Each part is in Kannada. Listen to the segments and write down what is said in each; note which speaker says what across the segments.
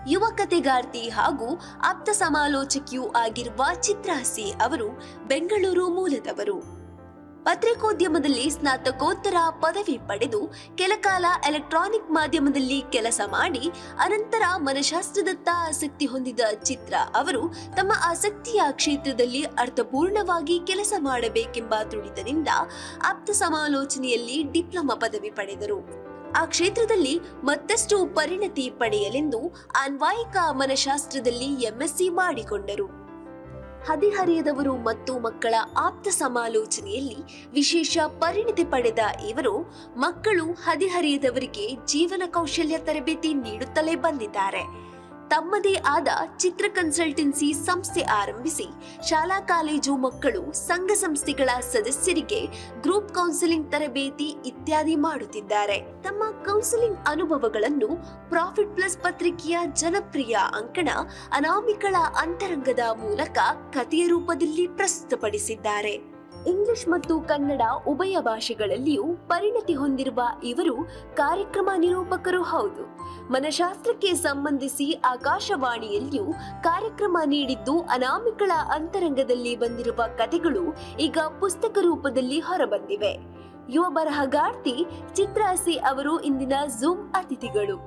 Speaker 1: ಯುವ ಕತೆಗಾರ್ತಿ ಹಾಗೂ ಆಪ್ತ ಸಮಾಲೋಚಕಿಯೂ ಆಗಿರುವ ಚಿತ್ರಾಸಿ ಅವರು ಬೆಂಗಳೂರು ಮೂಲದವರು ಪತ್ರಿಕೋದ್ಯಮದಲ್ಲಿ ಸ್ನಾತಕೋತ್ತರ ಪದವಿ ಪಡೆದು ಕೆಲಕಾಲ ಎಲೆಕ್ಟ್ರಾನಿಕ್ ಮಾಧ್ಯಮದಲ್ಲಿ ಕೆಲಸ ಮಾಡಿ ಅನಂತರ ಮನಶಾಸ್ತ್ರದತ್ತ ಆಸಕ್ತಿ ಹೊಂದಿದ ಚಿತ್ರ ಅವರು ತಮ್ಮ ಆಸಕ್ತಿಯ ಕ್ಷೇತ್ರದಲ್ಲಿ ಅರ್ಥಪೂರ್ಣವಾಗಿ ಕೆಲಸ ಮಾಡಬೇಕೆಂಬ ತುಡಿತದಿಂದ ಆಪ್ತ ಸಮಾಲೋಚನೆಯಲ್ಲಿ ಡಿಪ್ಲೊಮಾ ಪದವಿ ಪಡೆದರು ಆ ಕ್ಷೇತ್ರದಲ್ಲಿ ಮತ್ತಷ್ಟು ಪರಿಣತಿ ಪಡೆಯಲೆಂದು ಅನ್ವಾಯಿಕ ಮನಶಾಸ್ತ್ರದಲ್ಲಿ ಎಂಎಸ್ಸಿ ಮಾಡಿಕೊಂಡರು ಹದಿಹರೆಯದವರು ಮತ್ತು ಮಕ್ಕಳ ಆಪ್ತ ಸಮಾಲೋಚನೆಯಲ್ಲಿ ವಿಶೇಷ ಪರಿಣಿತಿ ಪಡೆದ ಇವರು ಮಕ್ಕಳು ಹದಿಹರೆಯದವರಿಗೆ ಜೀವನ ಕೌಶಲ್ಯ ತರಬೇತಿ ನೀಡುತ್ತಲೇ ಬಂದಿದ್ದಾರೆ ತಮ್ಮದೇ ಆದ ಚಿತ್ರ ಕನ್ಸಲ್ಟೆನ್ಸಿ ಸಂಸ್ಥೆ ಆರಂಭಿಸಿ ಶಾಲಾ ಕಾಲೇಜು ಮಕ್ಕಳು ಸಂಘ ಸಂಸ್ಥೆಗಳ ಸದಸ್ಯರಿಗೆ ಗ್ರೂಪ್ ಕೌನ್ಸಿಲಿಂಗ್ ತರಬೇತಿ ಇತ್ಯಾದಿ ಮಾಡುತ್ತಿದ್ದಾರೆ ತಮ್ಮ ಕೌನ್ಸಿಲಿಂಗ್ ಅನುಭವಗಳನ್ನು ಪ್ರಾಫಿಟ್ ಪ್ಲಸ್ ಪತ್ರಿಕೆಯ ಜನಪ್ರಿಯ ಅಂಕಣ ಅನಾಮಿಕಳ ಅಂತರಂಗದ ಮೂಲಕ ಕಥೆಯ ರೂಪದಲ್ಲಿ ಪ್ರಸ್ತುತಪಡಿಸಿದ್ದಾರೆ ಇಂಗ್ಲಿಷ್ ಮತ್ತು ಕನ್ನಡ ಉಭಯ ಭಾಷೆಗಳಲ್ಲಿಯೂ ಪರಿಣತಿ ಹೊಂದಿರುವ ಇವರು ಕಾರ್ಯಕ್ರಮ ನಿರೂಪಕರು ಹೌದು ಮನಶಾಸ್ತ್ರಕ್ಕೆ ಸಂಬಂಧಿಸಿ ಆಕಾಶವಾಣಿಯಲ್ಲಿಯೂ ಕಾರ್ಯಕ್ರಮ ನೀಡಿದ್ದು ಅನಾಮಿಕಳ ಅಂತರಂಗದಲ್ಲಿ ಬಂದಿರುವ ಕಥೆಗಳು ಈಗ ಪುಸ್ತಕ ರೂಪದಲ್ಲಿ ಹೊರಬಂದಿವೆ ಯುವ ಬರಹಗಾರ್ತಿ ಚಿತ್ರಾಸಿ ಅವರು ಇಂದಿನ ಝೂಮ್ ಅತಿಥಿಗಳು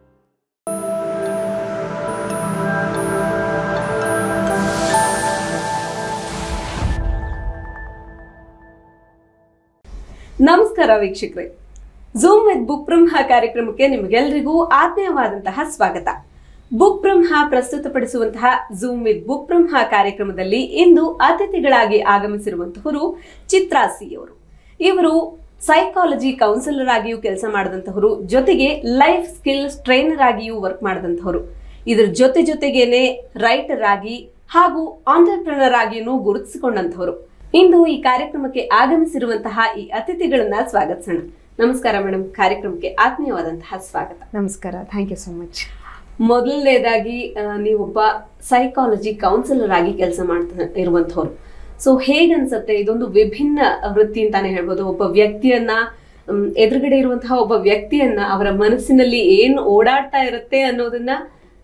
Speaker 2: ನಮಸ್ಕಾರ ವೀಕ್ಷಕರೇ ಝೂಮ್ ವಿತ್ ಬುಕ್ ಬ್ರಹ್ಮ ಕಾರ್ಯಕ್ರಮಕ್ಕೆ ನಿಮಗೆಲ್ಲರಿಗೂ ಆತ್ಮೀಯವಾದಂತಹ ಸ್ವಾಗತ ಬುಕ್ ಬ್ರಹ್ಮ ಪ್ರಸ್ತುತಪಡಿಸುವಂತಹ ಝೂಮ್ ವಿತ್ ಬುಕ್ ಬ್ರಹ್ಮ ಕಾರ್ಯಕ್ರಮದಲ್ಲಿ ಇಂದು ಅತಿಥಿಗಳಾಗಿ ಆಗಮಿಸಿರುವಂತಹವರು ಚಿತ್ರಾಸಿಯವರು ಇವರು ಸೈಕಾಲಜಿ ಕೌನ್ಸಿಲರ್ ಆಗಿಯೂ ಕೆಲಸ ಮಾಡಿದಂತಹವರು ಜೊತೆಗೆ ಲೈಫ್ ಸ್ಕಿಲ್ಸ್ ಟ್ರೈನರ್ ಆಗಿಯೂ ವರ್ಕ್ ಮಾಡಿದಂತಹವರು ಇದ್ರ ಜೊತೆ ಜೊತೆಗೇನೆ ರೈಟರ್ ಆಗಿ ಹಾಗೂ ಆಂಟರ್ಪ್ರನರ್ ಆಗಿಯೂ ಗುರುತಿಸಿಕೊಂಡಂತಹವರು ಇಂದು ಈ ಕಾರ್ಯಕ್ರಮಕ್ಕೆ ಆಗಮಿಸಿರುವಂತಹ ಈ ಅತಿಥಿಗಳನ್ನ ಸ್ವಾಗತಿಸೋಣ ನಮಸ್ಕಾರ ಮೇಡಮ್ ಕಾರ್ಯಕ್ರಮಕ್ಕೆ ಆತ್ಮೀಯವಾದಂತಹ ಸ್ವಾಗತ
Speaker 3: ನಮಸ್ಕಾರ ಥ್ಯಾಂಕ್ ಯು ಸೊ ಮಚ್
Speaker 2: ಮೊದಲನೇದಾಗಿ ಆ, ನೀವೊಬ್ಬ ಸೈಕಾಲಜಿ ಕೌನ್ಸಿಲರ್ ಆಗಿ ಕೆಲಸ ಮಾಡ್ತಾ ಇರುವಂತವ್ರು ಸೊ ಹೇಗನ್ಸತ್ತೆ ಇದೊಂದು ವಿಭಿನ್ನ ವೃತ್ತಿ ಅಂತಾನೆ ಹೇಳ್ಬೋದು ಒಬ್ಬ ವ್ಯಕ್ತಿಯನ್ನ ಮ್, ಎದುರುಗಡೆ ಇರುವಂತಹ ಒಬ್ಬ ವ್ಯಕ್ತಿಯನ್ನ ಅವರ ಮನಸ್ಸಿನಲ್ಲಿ ಏನ್ ಓಡಾಡ್ತಾ ಇರುತ್ತೆ ಅನ್ನೋದನ್ನ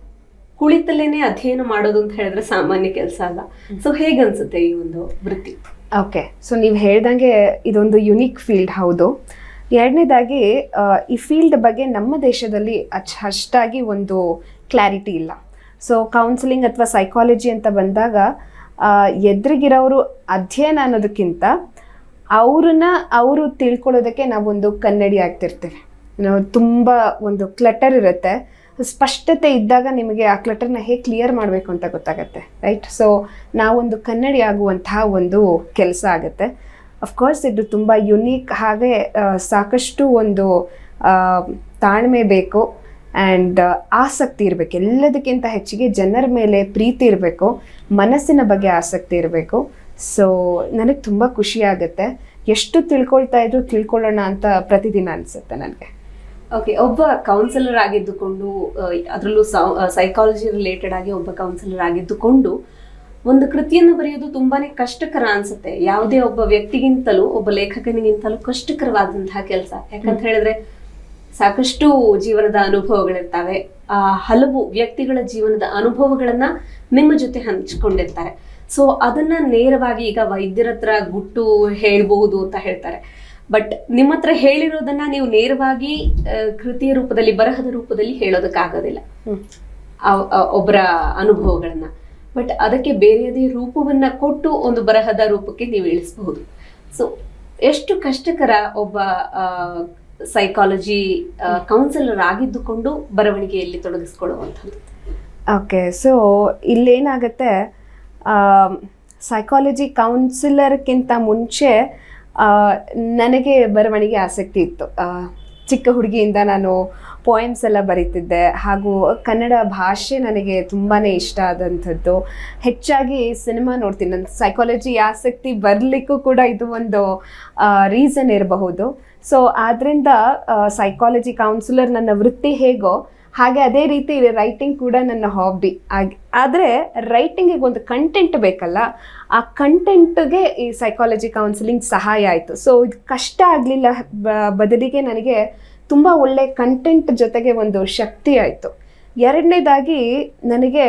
Speaker 2: ಕುಳಿತಲ್ಲೇನೆ ಅಧ್ಯಯನ ಮಾಡೋದು ಅಂತ ಹೇಳಿದ್ರೆ ಸಾಮಾನ್ಯ ಕೆಲಸ ಅಲ್ಲ ಸೊ ಹೇಗನ್ಸುತ್ತೆ ಈ ಒಂದು ವೃತ್ತಿ
Speaker 3: ಓಕೆ ಸೊ ನೀವು ಹೇಳ್ದಂಗೆ ಇದೊಂದು ಯುನೀಕ್ ಫೀಲ್ಡ್ ಹೌದು ಎರಡನೇದಾಗಿ ಆ, ಈ ಫೀಲ್ಡ್ ಬಗ್ಗೆ ನಮ್ಮ ದೇಶದಲ್ಲಿ ಅಚ್ ಅಷ್ಟಾಗಿ ಒಂದು ಕ್ಲಾರಿಟಿ ಇಲ್ಲ ಸೊ ಕೌನ್ಸಿಲಿಂಗ್ ಅಥವಾ ಸೈಕಾಲಜಿ ಅಂತ ಬಂದಾಗ ಆ, ಎದುರಿಗಿರೋರು ಅಧ್ಯಯನ ಅನ್ನೋದಕ್ಕಿಂತ ಅವ್ರನ್ನ ಅವರು ತಿಳ್ಕೊಳ್ಳೋದಕ್ಕೆ ನಾವೊಂದು ಕನ್ನಡಿ ಆಗ್ತಿರ್ತೀವಿ ನಾವು ತುಂಬ ಒಂದು ಕ್ಲಟರ್ ಇರುತ್ತೆ ಸ್ಪಷ್ಟತೆ ಇದ್ದಾಗ ನಿಮಗೆ ಆ ಕ್ಲಟರ್ನ ಹೇಗೆ ಕ್ಲಿಯರ್ ಮಾಡಬೇಕು ಅಂತ ಗೊತ್ತಾಗತ್ತೆ ರೈಟ್ ಸೊ ನಾವೊಂದು ಕನ್ನಡಿ ಆಗುವಂತಹ ಒಂದು ಕೆಲಸ ಆಗುತ್ತೆ ಅಫ್ಕೋರ್ಸ್ ಇದು ತುಂಬ ಯುನೀಕ್ ಹಾಗೆ ಆ, ಸಾಕಷ್ಟು ಒಂದು ಆ, ತಾಳ್ಮೆ ಬೇಕು ಆ್ಯಂಡ್ ಆಸಕ್ತಿ ಇರಬೇಕು ಎಲ್ಲದಕ್ಕಿಂತ ಹೆಚ್ಚಿಗೆ ಜನರ ಮೇಲೆ ಪ್ರೀತಿ ಇರಬೇಕು ಮನಸ್ಸಿನ ಬಗ್ಗೆ ಆಸಕ್ತಿ ಇರಬೇಕು ಸೊ ನನಗೆ ತುಂಬ ಖುಷಿ ಆಗುತ್ತೆ ಎಷ್ಟು ತಿಳ್ಕೊಳ್ತಾ ಇದ್ರು ತಿಳ್ಕೊಳ್ಳೋಣ ಅಂತ ಪ್ರತಿದಿನ ಅನಿಸುತ್ತೆ ನನಗೆ
Speaker 2: ಓಕೆ ಒಬ್ಬ ಕೌನ್ಸಿಲರ್ ಆಗಿದ್ದುಕೊಂಡು ಅದರಲ್ಲೂ ಸೈಕಾಲಜಿ ರಿಲೇಟೆಡ್ ಆಗಿ ಒಬ್ಬ ಕೌನ್ಸಿಲರ್ ಆಗಿದ್ದುಕೊಂಡು ಒಂದು ಕೃತಿಯನ್ನು ಬರೆಯೋದು ತುಂಬಾನೇ ಕಷ್ಟಕರ ಅನ್ಸುತ್ತೆ ಯಾವುದೇ ಒಬ್ಬ ವ್ಯಕ್ತಿಗಿಂತಲೂ ಒಬ್ಬ ಲೇಖಕನಿಗಿಂತಲೂ ಕಷ್ಟಕರವಾದಂತಹ ಕೆಲಸ ಯಾಕಂತ ಹೇಳಿದ್ರೆ ಸಾಕಷ್ಟು ಜೀವನದ ಅನುಭವಗಳಿರ್ತವೆ ಆ ಹಲವು ವ್ಯಕ್ತಿಗಳ ಜೀವನದ ಅನುಭವಗಳನ್ನ ನಿಮ್ಮ ಜೊತೆ ಹಂಚ್ಕೊಂಡಿರ್ತಾರೆ ಸೊ ಅದನ್ನ ನೇರವಾಗಿ ಈಗ ವೈದ್ಯರ ಹತ್ರ ಗುಟ್ಟು ಹೇಳ್ಬಹುದು ಅಂತ ಹೇಳ್ತಾರೆ ಬಟ್ ನಿಮ್ಮ ಹತ್ರ ಹೇಳಿರೋದನ್ನ ನೀವು ನೇರವಾಗಿ ಆ, ಕೃತಿಯ ರೂಪದಲ್ಲಿ ಬರಹದ ರೂಪದಲ್ಲಿ ಹೇಳೋದಕ್ಕಾಗೋದಿಲ್ಲ
Speaker 3: ಹ್ಮ್.
Speaker 2: ಆ- ಆ ಒಬ್ಬರ ಅನುಭವಗಳನ್ನ ಬಟ್ ಅದಕ್ಕೆ ಬೇರೆಯದೇ ರೂಪವನ್ನ ಕೊಟ್ಟು ಒಂದು ಬರಹದ ರೂಪಕ್ಕೆ ನೀವು ಇಳಿಸಬಹುದು ಸೊ ಎಷ್ಟು ಕಷ್ಟಕರ ಒಬ್ಬ ಸೈಕಾಲಜಿ ಕೌನ್ಸಿಲರ್ ಆಗಿದ್ದುಕೊಂಡು ಬರವಣಿಗೆಯಲ್ಲಿ ತೊಡಗಿಸ್ಕೊಳ್ಳುವಂಥದ್ದು
Speaker 3: ಓಕೆ ಸೊ ಇಲ್ಲೇನಾಗುತ್ತೆ ಸೈಕಾಲಜಿ ಕೌನ್ಸಿಲರ್ಗಿಂತ ಮುಂಚೆ ಆ, ನನಗೆ ಬರವಣಿಗೆ ಆಸಕ್ತಿ ಇತ್ತು ಆ, ಚಿಕ್ಕ ಹುಡುಗಿಯಿಂದ ನಾನು ಪೋಯಮ್ಸ್ ಎಲ್ಲ ಬರೀತಿದ್ದೆ ಹಾಗೂ ಕನ್ನಡ ಭಾಷೆ ನನಗೆ ತುಂಬಾ ಇಷ್ಟ ಆದಂಥದ್ದು ಹೆಚ್ಚಾಗಿ ಸಿನಿಮಾ ನೋಡ್ತೀನಿ ನನ್ನ ಸೈಕಾಲಜಿ ಆಸಕ್ತಿ ಬರಲಿಕ್ಕೂ ಕೂಡ ಇದು ಒಂದು ರೀಸನ್ ಇರಬಹುದು ಸೊ ಆದ್ದರಿಂದ ಸೈಕಾಲಜಿ ಕೌನ್ಸಿಲರ್ ನನ್ನ ವೃತ್ತಿ ಹೇಗೋ ಹಾಗೆ ಅದೇ ರೀತಿ ರೈಟಿಂಗ್ ಕೂಡ ನನ್ನ ಹಾಬಿ ಆಗಿ ಆದರೆ ರೈಟಿಂಗಿಗೆ ಒಂದು ಕಂಟೆಂಟ್ ಬೇಕಲ್ಲ ಆ ಕಂಟೆಂಟ್ಗೆ ಈ ಸೈಕಾಲಜಿ ಕೌನ್ಸಿಲಿಂಗ್ ಸಹಾಯ ಆಯಿತು ಸೊ ಇದು ಕಷ್ಟ ಆಗಲಿಲ್ಲ ಬದಲಿಗೆ ನನಗೆ ತುಂಬ ಒಳ್ಳೆ ಕಂಟೆಂಟ್ ಜೊತೆಗೆ ಒಂದು ಶಕ್ತಿ ಆಯಿತು ಎರಡನೇದಾಗಿ ನನಗೆ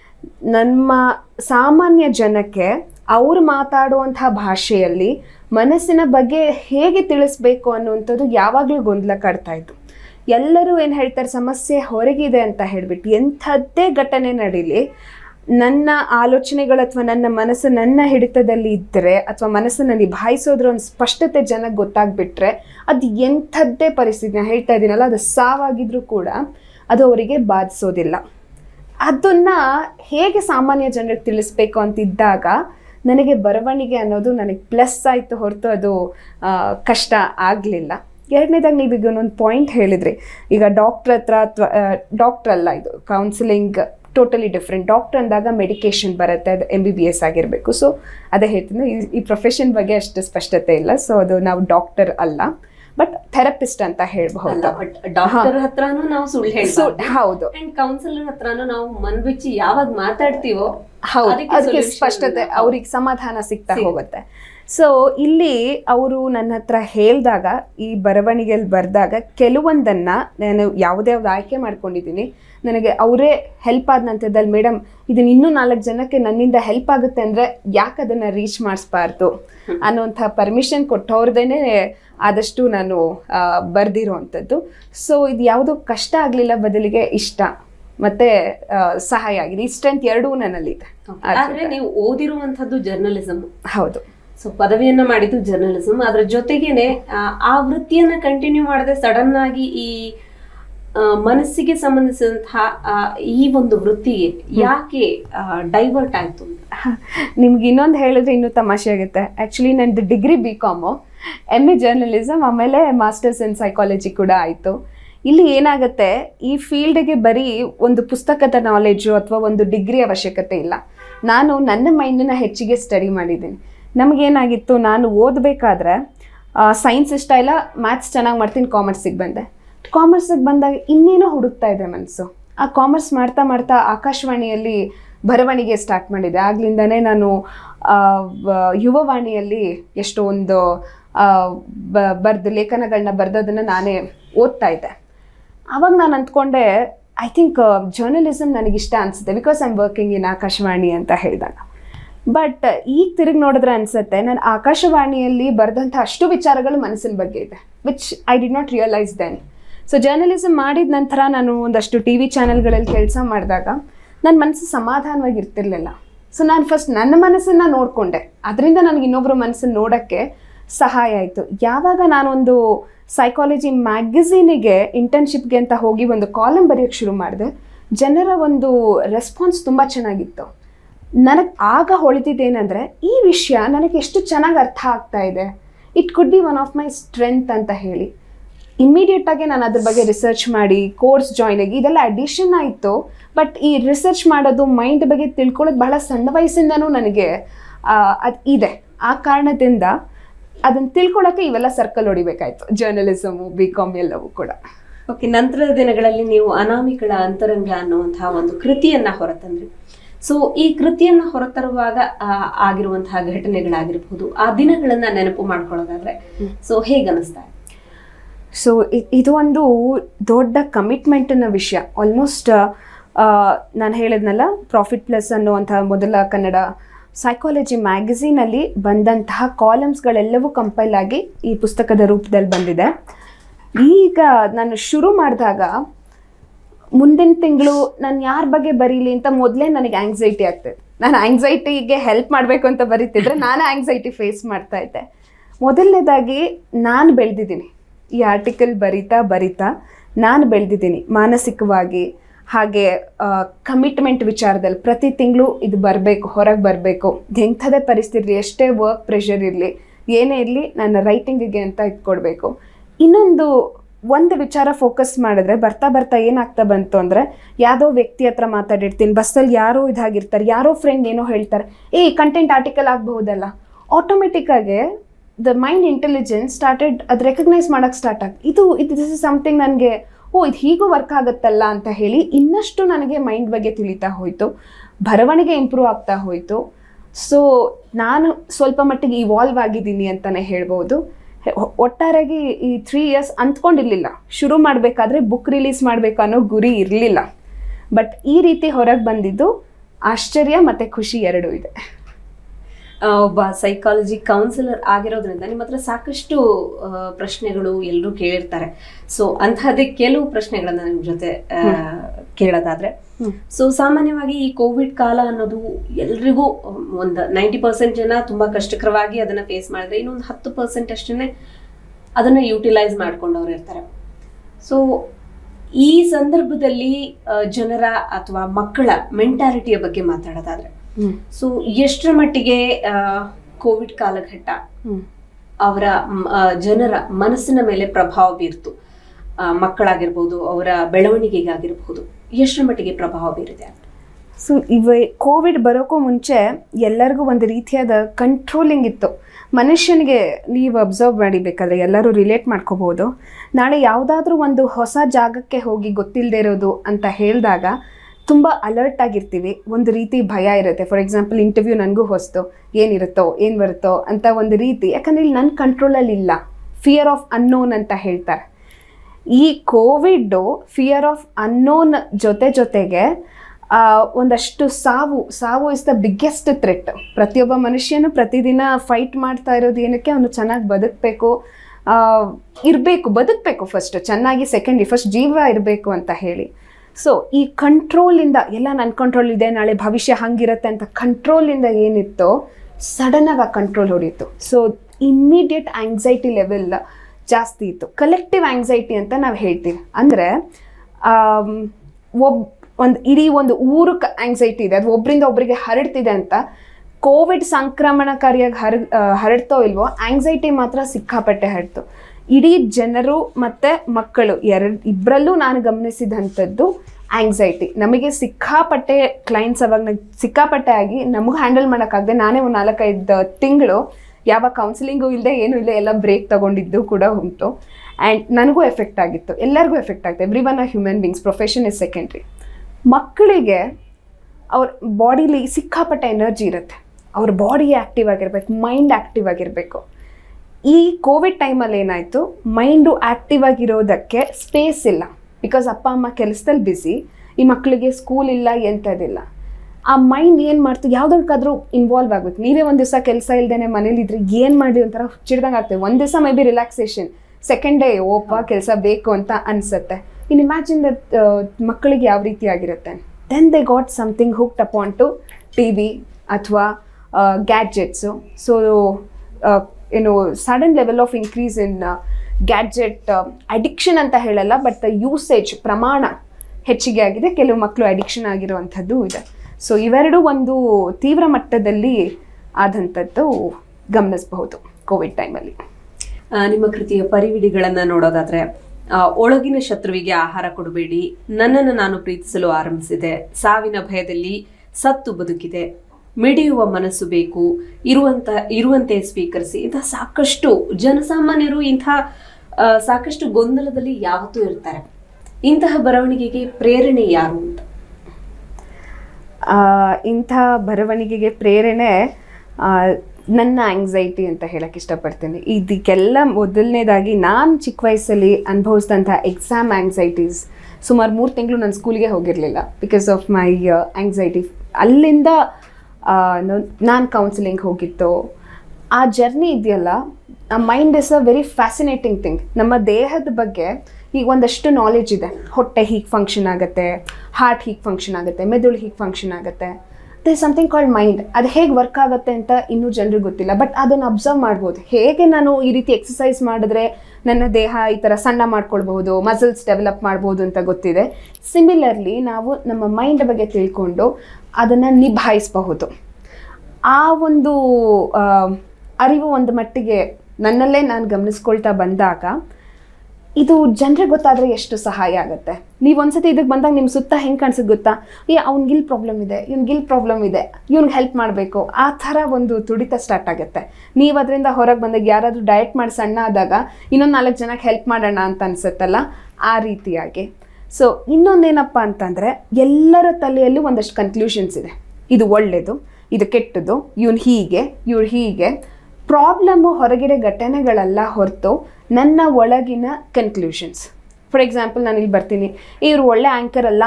Speaker 3: ನಮ್ಮ ಸಾಮಾನ್ಯ ಜನಕ್ಕೆ ಅವ್ರು ಮಾತಾಡುವಂತಹ ಭಾಷೆಯಲ್ಲಿ ಮನಸ್ಸಿನ ಬಗ್ಗೆ ಹೇಗೆ ತಿಳಿಸ್ಬೇಕು ಅನ್ನುವಂಥದ್ದು ಯಾವಾಗಲೂ ಗೊಂದಲ ಕಾಡ್ತಾ ಇತ್ತು ಎಲ್ಲರೂ ಏನು ಹೇಳ್ತಾರೆ ಸಮಸ್ಯೆ ಹೊರಗಿದೆ ಅಂತ ಹೇಳ್ಬಿಟ್ಟು ಎಂಥದ್ದೇ ಘಟನೆ ನಡೀಲಿ ನನ್ನ ಆಲೋಚನೆಗಳು ಅಥವಾ ನನ್ನ ಮನಸ್ಸು ನನ್ನ ಹಿಡಿತದಲ್ಲಿ ಇದ್ದರೆ ಅಥವಾ ಮನಸ್ಸನ್ನು ನಿಭಾಯಿಸೋದ್ರ ಒಂದು ಸ್ಪಷ್ಟತೆ ಜನಕ್ಕೆ ಗೊತ್ತಾಗ್ಬಿಟ್ರೆ ಅದು ಎಂಥದ್ದೇ ಪರಿಸ್ಥಿತಿ ನಾನು ಹೇಳ್ತಾ ಇದ್ದೀನಲ್ಲ ಅದು ಸಾವಾಗಿದ್ರೂ ಕೂಡ ಅದು ಅವರಿಗೆ ಬಾಧಿಸೋದಿಲ್ಲ ಅದನ್ನು ಹೇಗೆ ಸಾಮಾನ್ಯ ಜನರಿಗೆ ತಿಳಿಸ್ಬೇಕು ಅಂತಿದ್ದಾಗ ನನಗೆ ಬರವಣಿಗೆ ಅನ್ನೋದು ನನಗೆ ಪ್ಲಸ್ ಆಯಿತು ಹೊರತು ಅದು ಆ, ಕಷ್ಟ ಆಗಲಿಲ್ಲ ಎರಡನೇದಾಗಿ ನೀವು ಈಗ ಒಂದೊಂದು ಪಾಯಿಂಟ್ ಹೇಳಿದ್ರಿ ಈಗ ಡಾಕ್ಟ್ರ್ ಹತ್ರ ಅಥವಾ ಡಾಕ್ಟ್ರ್ ಅಲ್ಲ ಇದು ಕೌನ್ಸಿಲಿಂಗ್ ಟೋಟಲಿ ಡಿಫ್ರೆಂಟ್ ಡಾಕ್ಟರ್ ಅಂದಾಗ ಮೆಡಿಕೇಶನ್ ಬರುತ್ತೆ ಅದು ಎಮ್ ಬಿ ಬಿ ಎಸ್ ಆಗಿರಬೇಕು ಸೊ ಅದೇ ಹೇಳ್ತೀನಿ ಈ- ಈ ಪ್ರೊಫೆಷನ್ ಬಗ್ಗೆ ಅಷ್ಟು ಸ್ಪಷ್ಟತೆ ಇಲ್ಲ ಸೊ ಅದು ನಾವು ಡಾಕ್ಟರ್ ಅಲ್ಲ ಬಟ್ ಥೆರಪಿಸ್ಟ್ ಅಂತ
Speaker 2: ಅಲ್ಲ
Speaker 3: ಹೇಳ್ಬಹುದು
Speaker 2: ಬಟ್ ಡಾಕ್ಟರ್ ಹತ್ರನೂ ನಾವು ಸುಳ್ಳು
Speaker 3: ಸೊ
Speaker 2: ಹೇಳ್ಬಾರ್ದು
Speaker 3: ಹೌದು
Speaker 2: ಅಂಡ್ ಕೌನ್ಸಿಲರ್ ಹತ್ರನೂ ನಾವು ಮನ್ಬಿಚ್ಚಿ ಯಾವಾಗ ಮಾತಾಡ್ತೀವೋ
Speaker 3: ಹೌದು
Speaker 2: ಅದಕ್ಕೆ
Speaker 3: ಅದಕ್ಕೆ
Speaker 2: solution
Speaker 3: ಸ್ಪಷ್ಟತೆ
Speaker 2: ಹೌದು.
Speaker 3: ಅವ್ರಿಗೆ ಸಮಾಧಾನ ಸಿಗ್ತಾ
Speaker 2: ಸಿಗುತ್ತೆ.
Speaker 3: ಹೋಗುತ್ತೆ ಸೊ ಇಲ್ಲಿ ಅವರು ನನ್ನ ಹತ್ರ ಹೇಳಿದಾಗ ಈ ಬರವಣಿಗೆಯಲ್ಲಿ ಬರೆದಾಗ ಕೆಲವೊಂದನ್ನ ನಾನು ಯಾವುದೇ ಯಾವ್ದು ಆಯ್ಕೆ ಮಾಡ್ಕೊಂಡಿದ್ದೀನಿ ನನಗೆ ಅವರೇ ಹೆಲ್ಪ್ ಆದ ನಂತರದಲ್ಲಿ ಮೇಡಮ್ ಇದನ್ನ ಇನ್ನೂ ನಾಲ್ಕು ಜನಕ್ಕೆ ನನ್ನಿಂದ ಹೆಲ್ಪ್ ಆಗುತ್ತೆ ಅಂದರೆ ಯಾಕೆ ಅದನ್ನು ರೀಚ್ ಮಾಡಿಸ್ಬಾರ್ದು ಅನ್ನೋಂಥ ಪರ್ಮಿಷನ್ ಕೊಟ್ಟವ್ರದೇನೆ ಆದಷ್ಟು ನಾನು ಬರೆದಿರೋವಂಥದ್ದು ಸೊ ಇದು ಯಾವುದೂ ಕಷ್ಟ ಆಗಲಿಲ್ಲ ಬದಲಿಗೆ ಇಷ್ಟ ಮತ್ತೆ ಆ, ಸಹಾಯ ಆಗಿದೆ ಈ ಸ್ಟ್ರೆಂತ್ ಎರಡೂ ನನ್ನಲ್ಲಿದೆ
Speaker 2: ಆದ್ರೆ ನೀವು ಓದಿರುವಂತದ್ದು ಜರ್ನಲಿಸಮ್
Speaker 3: ಹೌದು
Speaker 2: ಸೊ ಪದವಿಯನ್ನ ಮಾಡಿದ್ದು ಜರ್ನಲಿಸಮ್ ಅದ್ರ ಜೊತೆಗೇನೆ ಆ, ಆ ವೃತ್ತಿಯನ್ನ ಕಂಟಿನ್ಯೂ ಮಾಡದೆ ಸಡನ್ ಆಗಿ ಈ ಆ, ಮನಸ್ಸಿಗೆ ಸಂಬಂಧಿಸಿದಂತಹ ಆ, ಈ ಒಂದು ವೃತ್ತಿಗೆ ಯಾಕೆ ಡೈವರ್ಟ್ ಆಯ್ತು ಅಂತ
Speaker 3: ನಿಮ್ಗೆ ಇನ್ನೊಂದು ಹೇಳಿದ್ರೆ ಇನ್ನೂ ತಮಾಷೆ ಆಗುತ್ತೆ ಆ್ಯಕ್ಚುಲಿ ನಂದು degree B com M A journalism ಆಮೇಲೆ ಮಾಸ್ಟರ್ಸ್ ಇನ್ ಸೈಕಾಲಜಿ ಕೂಡ ಆಯಿತು ಇಲ್ಲಿ ಏನಾಗುತ್ತೆ ಈ ಫೀಲ್ಡ್ಗೆ ಬರೀ ಒಂದು ಪುಸ್ತಕದ ನಾಲೆಡ್ಜು ಅಥವಾ ಒಂದು ಡಿಗ್ರಿ ಅವಶ್ಯಕತೆ ಇಲ್ಲ ನಾನು ನನ್ನ ಮೈಂಡನ್ನ ಹೆಚ್ಚಿಗೆ ಸ್ಟಡಿ ಮಾಡಿದ್ದೀನಿ ನಮಗೇನಾಗಿತ್ತು ನಾನು ಓದಬೇಕಾದ್ರೆ ಸೈನ್ಸ್ ಇಷ್ಟ ಇಲ್ಲ ಮ್ಯಾಥ್ಸ್ ಚೆನ್ನಾಗಿ ಮಾಡ್ತೀನಿ ಕಾಮರ್ಸಿಗೆ ಬಂದೆ ಕಾಮರ್ಸಿಗೆ ಬಂದಾಗ ಇನ್ನೇನೋ ಹುಡುಕ್ತಾ ಇದೆ ಮನಸ್ಸು ಆ ಕಾಮರ್ಸ್ ಮಾಡ್ತಾ ಮಾಡ್ತಾ ಆಕಾಶವಾಣಿಯಲ್ಲಿ ಬರವಣಿಗೆ ಸ್ಟಾರ್ಟ್ ಮಾಡಿದೆ ಆಗ್ಲಿಂದನೇ ನಾನು ಆ, ವ- ಯುವವಾಣಿಯಲ್ಲಿ ಎಷ್ಟೊಂದು ಬರೆದು ಲೇಖನಗಳನ್ನ ಬರೆದೋದನ್ನು ನಾನೇ ಓದ್ತಾ ಇದ್ದೆ ಆವಾಗ ನಾನು ಅಂದ್ಕೊಂಡೆ ಐ ಥಿಂಕ್ ಜರ್ನಲಿಸಮ್ ನನಗಿಷ್ಟ ಅನಿಸುತ್ತೆ because I am working in Akashvani ಅಂತ ಹೇಳಿದಾಗ ಬಟ್ ಈಗ ತಿರುಗಿ ನೋಡಿದ್ರೆ ಅನ್ಸುತ್ತೆ ನಾನು ಆಕಾಶವಾಣಿಯಲ್ಲಿ ಬರೆದಂಥ ಅಷ್ಟು ವಿಚಾರಗಳು ಮನಸ್ಸಿನ ಬಗ್ಗೆ ಇದೆ which I did not realise then so journalism ಮಾಡಿದ ನಂತರ ನಾನು ಒಂದಷ್ಟು ಟಿ ವಿ ಚಾನೆಲ್ಗಳಲ್ಲಿ ಕೆಲಸ ಮಾಡಿದಾಗ ನನ್ನ ಮನಸ್ಸು ಸಮಾಧಾನವಾಗಿ ಇರ್ತಿರ್ಲಿಲ್ಲ ಸೊ ನಾನು ಫಸ್ಟ್ ನನ್ನ ಮನಸ್ಸನ್ನು ನೋಡಿಕೊಂಡೆ ಅದರಿಂದ ನನಗೆ ಇನ್ನೊಬ್ಬರ ಮನಸ್ಸನ್ನು ನೋಡೋಕ್ಕೆ ಸಹಾಯ ಆಯಿತು ಯಾವಾಗ ನಾನೊಂದು ಸೈಕಾಲಜಿ ಮ್ಯಾಗಝೀನಿಗೆ ಇಂಟರ್ನ್ಶಿಪ್ಗೆ ಅಂತ ಹೋಗಿ ಒಂದು ಕಾಲಮ್ ಬರೆಯೋಕ್ಕೆ ಶುರು ಮಾಡಿದೆ ಜನರ ಒಂದು ರೆಸ್ಪಾನ್ಸ್ ತುಂಬ ಚೆನ್ನಾಗಿತ್ತು ನನಗೆ ಆಗ ಹೊಳಿತಿದ್ದೇನೆಂದರೆ ಈ ವಿಷಯ ನನಗೆ ಎಷ್ಟು ಚೆನ್ನಾಗಿ ಅರ್ಥ ಆಗ್ತಾ ಇದೆ it could be one of my strength ಅಂತ ಹೇಳಿ ಇಮ್ಮಿಡಿಯೇಟಾಗಿ ನಾನು ಅದ್ರ ಬಗ್ಗೆ ರಿಸರ್ಚ್ ಮಾಡಿ ಕೋರ್ಸ್ ಜಾಯ್ನ್ ಆಗಿ ಇದೆಲ್ಲ ಅಡಿಷನ್ ಆಯಿತು ಬಟ್ ಈ ರಿಸರ್ಚ್ ಮಾಡೋದು ಮೈಂಡ್ ಬಗ್ಗೆ ತಿಳ್ಕೊಳ್ಳೋದು ಬಹಳ ಸಣ್ಣ ವಯಸ್ಸಿಂದನೂ ನನಗೆ ಅದು ಇದೆ ಆ ಕಾರಣದಿಂದ ಅದನ್ನು ತಿಳ್ಕೊಳ್ಳೋಕೆ ಇವೆಲ್ಲ ಸರ್ಕಲ್ ಹೊಡಿಬೇಕಾಯ್ತು ಜರ್ನಲಿಸಮು ಬಿ ಕಾಮ್ ಎಲ್ಲವೂ ಕೂಡ
Speaker 2: ಓಕೆ ನಂತರದ ದಿನಗಳಲ್ಲಿ ನೀವು ಅನಾಮಿಕಳ ಅಂತರಂಗ ಅನ್ನುವಂತಹ ಒಂದು ಕೃತಿಯನ್ನ ಹೊರತಂದ್ರಿ ಸೊ ಈ ಕೃತಿಯನ್ನ ಹೊರತರುವಾಗ ಆ, ಆಗಿರುವಂತಹ ಘಟನೆಗಳಾಗಿರ್ಬಹುದು ಆ ದಿನಗಳನ್ನ ನೆನಪು ಮಾಡ್ಕೊಳ್ಳೋದಾದ್ರೆ ಸೊ ಹೇಗನ್ನಿಸ್ತಾ ಇದೆ
Speaker 3: ಸೊ ಇದು ಒಂದು ದೊಡ್ಡ ಕಮಿಟ್ಮೆಂಟಿನ ವಿಷಯ ಆಲ್ಮೋಸ್ಟ್ ನಾನು ಹೇಳಿದ್ನಲ್ಲ ಪ್ರಾಫಿಟ್ ಪ್ಲಸ್ ಅನ್ನುವಂತಹ ಮೊದಲ ಕನ್ನಡ ಸೈಕಾಲಜಿ ಮ್ಯಾಗಝೀನಲ್ಲಿ ಬಂದಂತಹ ಕಾಲಮ್ಸ್ಗಳೆಲ್ಲವೂ ಕಂಪೈಲ್ ಆಗಿ ಈ ಪುಸ್ತಕದ ರೂಪದಲ್ಲಿ ಬಂದಿದೆ ಈಗ ನಾನು ಶುರು ಮಾಡಿದಾಗ ಮುಂದಿನ ತಿಂಗಳು ನಾನು ಯಾರ ಬಗ್ಗೆ ಬರೀಲಿ ಅಂತ ಮೊದಲೇ ನನಗೆ ಆಂಗ್ಸೈಟಿ ಆಗ್ತದೆ ನಾನು ಆಂಗ್ಸೈಟಿಗೆ ಹೆಲ್ಪ್ ಮಾಡಬೇಕು ಅಂತ ಬರೀತಿದ್ರೆ ನಾನು ಆಂಗ್ಸೈಟಿ ಫೇಸ್ ಮಾಡ್ತಾ ಇದ್ದೆ ಮೊದಲನೇದಾಗಿ ನಾನು ಬೆಳೆದಿದ್ದೀನಿ ಈ ಆರ್ಟಿಕಲ್ ಬರಿತಾ ಬರಿತಾ ನಾನು ಬೆಳೆದಿದ್ದೀನಿ ಮಾನಸಿಕವಾಗಿ ಹಾಗೆ ಕಮಿಟ್ಮೆಂಟ್ ವಿಚಾರದಲ್ಲಿ ಪ್ರತಿ ತಿಂಗಳು ಇದು ಬರಬೇಕು ಹೊರಗೆ ಬರಬೇಕು ಎಂಥದೇ ಪರಿಸ್ಥಿತಿ ಇರಲಿ ಎಷ್ಟೇ ವರ್ಕ್ ಪ್ರೆಷರ್ ಇರಲಿ ಏನೇ ಇರಲಿ ನನ್ನ ರೈಟಿಂಗಿಗೆ ಅಂತ ಇಟ್ಕೊಡ್ಬೇಕು ಇನ್ನೊಂದು ಒಂದು ವಿಚಾರ ಫೋಕಸ್ ಮಾಡಿದ್ರೆ ಬರ್ತಾ ಬರ್ತಾ ಏನಾಗ್ತಾ ಬಂತು ಅಂದರೆ ಯಾವುದೋ ವ್ಯಕ್ತಿ ಹತ್ರ ಮಾತಾಡಿರ್ತೀನಿ ಬಸ್ಸಲ್ಲಿ ಯಾರೋ ಇದಾಗಿರ್ತಾರೆ ಯಾರೋ ಫ್ರೆಂಡ್ ಏನೋ ಹೇಳ್ತಾರೆ ಏ ಕಂಟೆಂಟ್ ಆರ್ಟಿಕಲ್ ಆಗಬಹುದಲ್ಲ ಆಟೋಮೆಟಿಕ್ಕಾಗಿ ದ ಮೈಂಡ್ ಇಂಟೆಲಿಜೆನ್ಸ್ ಸ್ಟಾರ್ಟೆಡ್ ಅದು ರೆಕಗ್ನೈಸ್ ಮಾಡೋಕ್ಕೆ ಸ್ಟಾರ್ಟ್ ಆಗಿ ಇದು ಇದು ದಿಸ್ ಇಸ್ ಸಮಥಿಂಗ್ ನನಗೆ ಓ ಇದು ಹೀಗೂ ವರ್ಕ್ ಆಗುತ್ತಲ್ಲ ಅಂತ ಹೇಳಿ ಇನ್ನಷ್ಟು ನನಗೆ ಮೈಂಡ್ ಬಗ್ಗೆ ತಿಳಿತಾ ಹೋಯಿತು ಬರವಣಿಗೆ ಇಂಪ್ರೂವ್ ಆಗ್ತಾ ಹೋಯಿತು ಸೊ ನಾನು ಸ್ವಲ್ಪ ಮಟ್ಟಿಗೆ ಇವಾಲ್ವ್ ಆಗಿದ್ದೀನಿ ಅಂತಲೇ ಹೇಳ್ಬೋದು ಹೆ- ಒ- ಒಟ್ಟಾರೆಯಾಗಿ ಈ ತ್ರೀ ಇಯರ್ಸ್ ಅಂದ್ಕೊಂಡಿರಲಿಲ್ಲ ಶುರು ಮಾಡಬೇಕಾದ್ರೆ ಬುಕ್ ರಿಲೀಸ್ ಮಾಡಬೇಕು ಅನ್ನೋ ಗುರಿ ಇರಲಿಲ್ಲ ಬಟ್ ಈ ರೀತಿ ಹೊರಗೆ ಬಂದಿದ್ದು ಆಶ್ಚರ್ಯ ಮತ್ತು ಖುಷಿ ಎರಡೂ ಇದೆ
Speaker 2: ಆ, ಒಬ್ಬ ಸೈಕಾಲಜಿ ಕೌನ್ಸಿಲರ್ ಆಗಿರೋದ್ರಿಂದ ನಿಮ್ಮ ಹತ್ರ ಸಾಕಷ್ಟು ಆ, ಪ್ರಶ್ನೆಗಳು ಎಲ್ಲರೂ ಕೇಳಿರ್ತಾರೆ ಸೊ ಅಂತಹದ್ದೇ ಕೆಲವು ಪ್ರಶ್ನೆಗಳನ್ನ ನಿಮ್ಮ ಜೊತೆ ಆ, ಕೇಳೋದಾದ್ರೆ
Speaker 3: ಹ್ಮ್.
Speaker 2: ಸೊ ಸಾಮಾನ್ಯವಾಗಿ ಈ ಕೋವಿಡ್ ಕಾಲ ಅನ್ನೋದು ಎಲ್ರಿಗೂ ಒಂದು ನೈಂಟಿ ಪರ್ಸೆಂಟ್ ಜನ ತುಂಬಾ ಕಷ್ಟಕರವಾಗಿ ಅದನ್ನ ಫೇಸ್ ಮಾಡಿದ್ರೆ ಇನ್ನೊಂದು ಹತ್ತು ಪರ್ಸೆಂಟ್ ಅಷ್ಟೇ ಅದನ್ನ ಯುಟಿಲೈಸ್ ಮಾಡ್ಕೊಂಡವ್ರು ಇರ್ತಾರೆ ಸೊ ಈ ಸಂದರ್ಭದಲ್ಲಿ ಆ, ಜನರ ಅಥವಾ ಮಕ್ಕಳ ಮೆಂಟಾಲಿಟಿಯ ಬಗ್ಗೆ ಮಾತಾಡೋದಾದ್ರೆ ಸೊ ಎಷ್ಟರ ಮಟ್ಟಿಗೆ ಆ, ಕೋವಿಡ್ ಕಾಲಘಟ್ಟ ಅವರ ಮ್, ಆ, ಜನರ ಮನಸ್ಸಿನ ಮೇಲೆ ಪ್ರಭಾವ ಬೀರ್ತು ಆ, ಮಕ್ಕಳಾಗಿರ್ಬೋದು ಅವರ ಬೆಳವಣಿಗೆಗಾಗಿರ್ಬೋದು ಎಷ್ಟರ ಮಟ್ಟಿಗೆ ಪ್ರಭಾವ ಬೀರಿದೆ
Speaker 3: ಸೊ ಇವ ಕೋವಿಡ್ ಬರೋಕ್ಕೂ ಮುಂಚೆ ಎಲ್ಲರಿಗೂ ಒಂದು ರೀತಿಯಾದ ಕಂಟ್ರೋಲಿಂಗ್ ಇತ್ತು ಮನುಷ್ಯನಿಗೆ ನೀವು ಅಬ್ಸರ್ವ್ ಮಾಡಿ ಬೇಕಾದ್ರೆ ಎಲ್ಲರೂ ರಿಲೇಟ್ ಮಾಡ್ಕೋಬೋದು ನಾಳೆ ಯಾವುದಾದ್ರೂ ಒಂದು ಹೊಸ ಜಾಗಕ್ಕೆ ಹೋಗಿ ಗೊತ್ತಿಲ್ಲದೆ ಇರೋದು ಅಂತ ಹೇಳಿದಾಗ ತುಂಬ ಅಲರ್ಟ್ ಆಗಿರ್ತೀವಿ ಒಂದು ರೀತಿ ಭಯ ಇರುತ್ತೆ ಫಾರ್ ಎಕ್ಸಾಂಪಲ್ ಇಂಟರ್ವ್ಯೂ ನನಗೂ ಹೊಸ್ತು ಏನಿರುತ್ತೋ ಏನು ಬರುತ್ತೋ ಅಂತ ಒಂದು ರೀತಿ ಯಾಕಂದರೆ ಇಲ್ಲಿ ನನ್ನ ಕಂಟ್ರೋಲಲ್ಲಿ ಇಲ್ಲ ಫಿಯರ್ ಆಫ್ ಅನ್ನೋನ್ ಅಂತ ಹೇಳ್ತಾರೆ ಈ ಕೋವಿಡ್ಡು ಫಿಯರ್ ಆಫ್ ಅನ್ನೋನ್ ಜೊತೆ ಜೊತೆಗೆ ಆ, ಒಂದಷ್ಟು ಸಾವು ಸಾವು ಇಸ್ ದ ಬಿಗ್ಗೆಸ್ಟ್ ಥ್ರೆಟ್ ಪ್ರತಿಯೊಬ್ಬ ಮನುಷ್ಯನು ಪ್ರತಿದಿನ ಫೈಟ್ ಮಾಡ್ತಾ ಇರೋದು ಏನಕ್ಕೆ ಅವನು ಚೆನ್ನಾಗಿ ಬದುಕಬೇಕು ಇರಬೇಕು ಬದುಕಬೇಕು ಫಸ್ಟ್ ಚೆನ್ನಾಗಿ ಸೆಕೆಂಡ್ ಫಸ್ಟ್ ಜೀವ ಇರಬೇಕು ಅಂತ ಹೇಳಿ ಸೊ ಈ ಕಂಟ್ರೋಲಿಂದ ಎಲ್ಲ ನನ್ನ ಕಂಟ್ರೋಲ್ ಇದೆ ನಾಳೆ ಭವಿಷ್ಯ ಹಂಗಿರುತ್ತೆ ಅಂತ ಕಂಟ್ರೋಲಿಂದ ಏನಿತ್ತೋ ಸಡನ್ನಾಗಿ ಆ ಕಂಟ್ರೋಲ್ ಹೊಡೀತು ಸೊ ಇಮ್ಮಿಡಿಯೇಟ್ ಆಂಗ್ಸೈಟಿ ಲೆವೆಲ್ ಜಾಸ್ತಿ ಇತ್ತು ಕಲೆಕ್ಟಿವ್ ಆಂಗ್ಸೈಟಿ ಅಂತ ನಾವು ಹೇಳ್ತೀವಿ ಅಂದರೆ ಒಬ್ ಒಂದು ಇಡೀ ಒಂದು ಊರಕ್ಕೆ ಆಂಗ್ಸೈಟಿ ಇದೆ ಅದು ಒಬ್ಬರಿಂದ ಒಬ್ಬರಿಗೆ ಹರಡ್ತಿದೆ ಅಂತ ಕೋವಿಡ್ ಸಂಕ್ರಮಣಕಾರಿಯಾಗಿ ಹರ ಆ, ಹರಡ್ತೋ ಇಲ್ವೋ ಆಂಗ್ಸೈಟಿ ಮಾತ್ರ ಸಿಕ್ಕಾಪಟ್ಟೆ ಹರಡ್ತು ಇಡೀ ಜನರು ಮತ್ತು ಮಕ್ಕಳು ಎರಡು ಇಬ್ಬರಲ್ಲೂ ನಾನು ಗಮನಿಸಿದಂಥದ್ದು ಆಂಗ್ಸೈಟಿ ನಮಗೆ ಸಿಕ್ಕಾಪಟ್ಟೆ ಕ್ಲೈಂಟ್ಸ್ ಅವಾಗ ನಂಗೆ ಸಿಕ್ಕಾಪಟ್ಟೆ ಆಗಿ ನಮಗೆ ಹ್ಯಾಂಡಲ್ ಮಾಡೋಕ್ಕಾಗದೆ ನಾನೇ ಒಂದು ನಾಲ್ಕೈದು ತಿಂಗಳು ಯಾವ ಕೌನ್ಸಿಲಿಂಗು ಇಲ್ಲದೆ ಏನೂ ಇಲ್ಲ ಎಲ್ಲ ಬ್ರೇಕ್ ತಗೊಂಡಿದ್ದು ಕೂಡ ಉಂಟು ಆ್ಯಂಡ್ ನನಗೂ ಎಫೆಕ್ಟ್ ಆಗಿತ್ತು ಎಲ್ಲರಿಗೂ ಎಫೆಕ್ಟ್ ಆಗುತ್ತೆ every one are human beings profession is secondary ಮಕ್ಕಳಿಗೆ ಅವ್ರ ಬಾಡಿಲಿ ಸಿಕ್ಕಾಪಟ್ಟೆ ಎನರ್ಜಿ ಇರುತ್ತೆ ಅವ್ರ ಬಾಡಿ ಆ್ಯಕ್ಟಿವ್ ಆಗಿರ್ಬೇಕು ಮೈಂಡ್ ಆ್ಯಕ್ಟಿವ್ ಆಗಿರಬೇಕು ಈ ಕೋವಿಡ್ ಟೈಮಲ್ಲಿ ಏನಾಯಿತು ಮೈಂಡು ಆ್ಯಕ್ಟಿವ್ ಆಗಿರೋದಕ್ಕೆ ಸ್ಪೇಸ್ ಇಲ್ಲ ಬಿಕಾಸ್ ಅಪ್ಪ ಅಮ್ಮ ಕೆಲಸದಲ್ಲಿ ಬ್ಯುಸಿ ಈ ಮಕ್ಕಳಿಗೆ ಸ್ಕೂಲ್ ಇಲ್ಲ ಎಂಥದಿಲ್ಲ ಆ ಮೈಂಡ್ ಏನು ಮಾಡ್ತು ಯಾವುದಕ್ಕಾದ್ರೂ ಇನ್ವಾಲ್ವ್ ಆಗಬೇಕು ನೀವೇ ಒಂದು ದಿವಸ ಕೆಲಸ ಇಲ್ದೇನೆ ಮನೇಲಿದ್ರೆ ಏನು ಮಾಡಿ ಒಂಥರ ಚಿಡ್ದಂಗೆ ಆಗ್ತದೆ ಒಂದು ದಿವಸ may be relaxation second day ಓಪ ಕೆಲಸ ಬೇಕು ಅಂತ ಅನಿಸುತ್ತೆ ಇನ್ನು ಇಮ್ಯಾಜಿನ್ ದಟ್ ಮಕ್ಕಳಿಗೆ ಯಾವ ರೀತಿ ಆಗಿರುತ್ತೆ then they got something hooked upon to T V ಅಥವಾ ಗ್ಯಾಡ್ಜೆಟ್ಸು ಸೊ ಏನು sudden level of increase in gadget addiction ಅಂತ ಹೇಳಲ್ಲ ಬಟ್ ಯೂಸೇಜ್ ಪ್ರಮಾಣ ಹೆಚ್ಚಿಗೆ ಆಗಿದೆ ಕೆಲವು ಮಕ್ಕಳು ಅಡಿಕ್ಷನ್ ಆಗಿರುವಂಥದ್ದು ಇದೆ ಸೊ ಇವೆರಡೂ ಒಂದು ತೀವ್ರ ಮಟ್ಟದಲ್ಲಿ ಆದಂಥದ್ದು ಗಮನಿಸಬಹುದು ಕೋವಿಡ್ ಟೈಮಲ್ಲಿ
Speaker 2: ಆ, ನಿಮ್ಮ ಕೃತಿಯ ಪರಿವಿಡಿಗಳನ್ನ ನೋಡೋದಾದ್ರೆ ಆ, ಒಳಗಿನ ಶತ್ರುವಿಗೆ ಆಹಾರ ಕೊಡಬೇಡಿ ನನ್ನನ್ನು ನಾನು ಪ್ರೀತಿಸಲು ಆರಂಭಿಸಿದೆ ಸಾವಿನ ಭಯದಲ್ಲಿ ಸತ್ತು ಬದುಕಿದೆ ಮಿಡಿಯುವ ಮನಸ್ಸು ಬೇಕು ಇರುವಂತ ಇರುವಂತೆ ಸ್ವೀಕರಿಸಿ ಇಂಥ ಸಾಕಷ್ಟು ಜನಸಾಮಾನ್ಯರು ಇಂಥ ಆ, ಸಾಕಷ್ಟು ಗೊಂದಲದಲ್ಲಿ ಯಾವತ್ತೂ ಇರ್ತಾರೆ ಇಂತಹ ಬರವಣಿಗೆಗೆ ಪ್ರೇರಣೆ ಯಾರು ಅಂತ
Speaker 3: ಆ, ಇಂಥ ಬರವಣಿಗೆಗೆ ಪ್ರೇರಣೆ ಆ, ನನ್ನ ಆಂಗ್ಸೈಟಿ ಅಂತ ಹೇಳಕ್ಕೆ ಇಷ್ಟಪಡ್ತೀನಿ ಇದಕ್ಕೆಲ್ಲ ಮೊದಲನೇದಾಗಿ ನಾನು ಚಿಕ್ಕ ವಯಸ್ಸಲ್ಲಿ ಅನುಭವಿಸಿದಂಥ ಎಕ್ಸಾಮ್ ಆಂಗ್ಸೈಟೀಸ್ ಸುಮಾರು ಮೂರು ತಿಂಗಳು ನಾನು ಸ್ಕೂಲ್ಗೆ ಹೋಗಿರಲಿಲ್ಲ ಬಿಕಾಸ್ ಆಫ್ ಮೈ ಆಂಗ್ಸೈಟಿ ಅಲ್ಲಿಂದ ನಾನು ಕೌನ್ಸಿಲಿಂಗ್ ಹೋಗಿತ್ತು ಆ ಜರ್ನಿ ಇದೆಯಲ್ಲ ಆ mind is a very fascinating thing ನಮ್ಮ ದೇಹದ ಬಗ್ಗೆ ಈಗ ಒಂದಷ್ಟು ನಾಲೆಜ್ ಇದೆ ಹೊಟ್ಟೆ ಹೀಗೆ ಫಂಕ್ಷನ್ ಆಗುತ್ತೆ ಹಾರ್ಟ್ ಹೀಗೆ ಫಂಕ್ಷನ್ ಆಗುತ್ತೆ ಮೆದುಳು ಹೀಗೆ ಫಂಕ್ಷನ್ ಆಗುತ್ತೆ ದೇ ಸಮಥಿಂಗ್ ಕಾಲ್ಡ್ ಮೈಂಡ್ ಅದು ಹೇಗೆ ವರ್ಕ್ ಆಗುತ್ತೆ ಅಂತ ಇನ್ನೂ ಜನರಿಗೆ ಗೊತ್ತಿಲ್ಲ ಬಟ್ ಅದನ್ನು ಅಬ್ಸರ್ವ್ ಮಾಡ್ಬೋದು ಹೇಗೆ ನಾನು ಈ ರೀತಿ ಎಕ್ಸಸೈಸ್ ಮಾಡಿದ್ರೆ ನನ್ನ ದೇಹ ಈ ಥರ ಸಣ್ಣ ಮಾಡ್ಕೊಳ್ಬಹುದು ಮಸಲ್ಸ್ ಡೆವಲಪ್ ಮಾಡ್ಬೋದು ಅಂತ ಗೊತ್ತಿದೆ ಸಿಮಿಲರ್ಲಿ ನಾವು ನಮ್ಮ ಮೈಂಡ್ ಬಗ್ಗೆ ತಿಳ್ಕೊಂಡು ಅದನ್ನು ನಿಭಾಯಿಸಬಹುದು ಆ ಒಂದು ಆ, ಅರಿವು ಒಂದು ಮಟ್ಟಿಗೆ ನನ್ನಲ್ಲೇ ನಾನು ಗಮನಿಸ್ಕೊಳ್ತಾ ಬಂದಾಗ ಇದು ಜನರಿಗೆ ಗೊತ್ತಾದರೆ ಎಷ್ಟು ಸಹಾಯ ಆಗುತ್ತೆ ನೀವು ಒಂದ್ಸತಿ ಇದಕ್ಕೆ ಬಂದಾಗ ನಿಮ್ಮ ಸುತ್ತ ಹೆಂಗೆ ಕಾಣಿಸುತ್ತೆ ಗೊತ್ತಾ ಏ ಅವ್ನಿಗೆ ಗಿಲ್ ಪ್ರಾಬ್ಲಮ್ ಇದೆ ಇವ್ನಿಗೆ ಗಿಲ್ ಪ್ರಾಬ್ಲಮ್ ಇದೆ ಇವ್ನಿಗೆ ಹೆಲ್ಪ್ ಮಾಡಬೇಕು ಆ ಥರ ಒಂದು ತುಡಿತ ಸ್ಟಾರ್ಟ್ ಆಗುತ್ತೆ ನೀವು ಅದರಿಂದ ಹೊರಗೆ ಬಂದಾಗ ಯಾರಾದರೂ ಡಯಟ್ ಮಾಡಿ ಸಣ್ಣ ಆದಾಗ ಇನ್ನೊಂದು ನಾಲ್ಕು ಜನಕ್ಕೆ ಹೆಲ್ಪ್ ಮಾಡೋಣ ಅಂತ ಅನ್ಸುತ್ತಲ್ಲ ಆ ರೀತಿಯಾಗಿ ಸೊ ಇನ್ನೊಂದೇನಪ್ಪ ಅಂತಂದರೆ ಎಲ್ಲರ ತಲೆಯಲ್ಲೂ ಒಂದಷ್ಟು ಕನ್ಕ್ಲೂಷನ್ಸ್ ಇದೆ ಇದು ಒಳ್ಳೆಯದು ಇದು ಕೆಟ್ಟದ್ದು ಇವನು ಹೀಗೆ ಇವ್ರು ಹೀಗೆ ಪ್ರಾಬ್ಲಮ್ಮು ಹೊರಗಡೆ ಘಟನೆಗಳಲ್ಲ ಹೊರತು ನನ್ನ ಒಳಗಿನ ಕನ್ಕ್ಲೂಷನ್ಸ್ ಫಾರ್ ಎಕ್ಸಾಂಪಲ್ ನಾನು ಇಲ್ಲಿ ಬರ್ತೀನಿ ಇವರು ಒಳ್ಳೆ ಆ್ಯಂಕರ್ ಅಲ್ಲ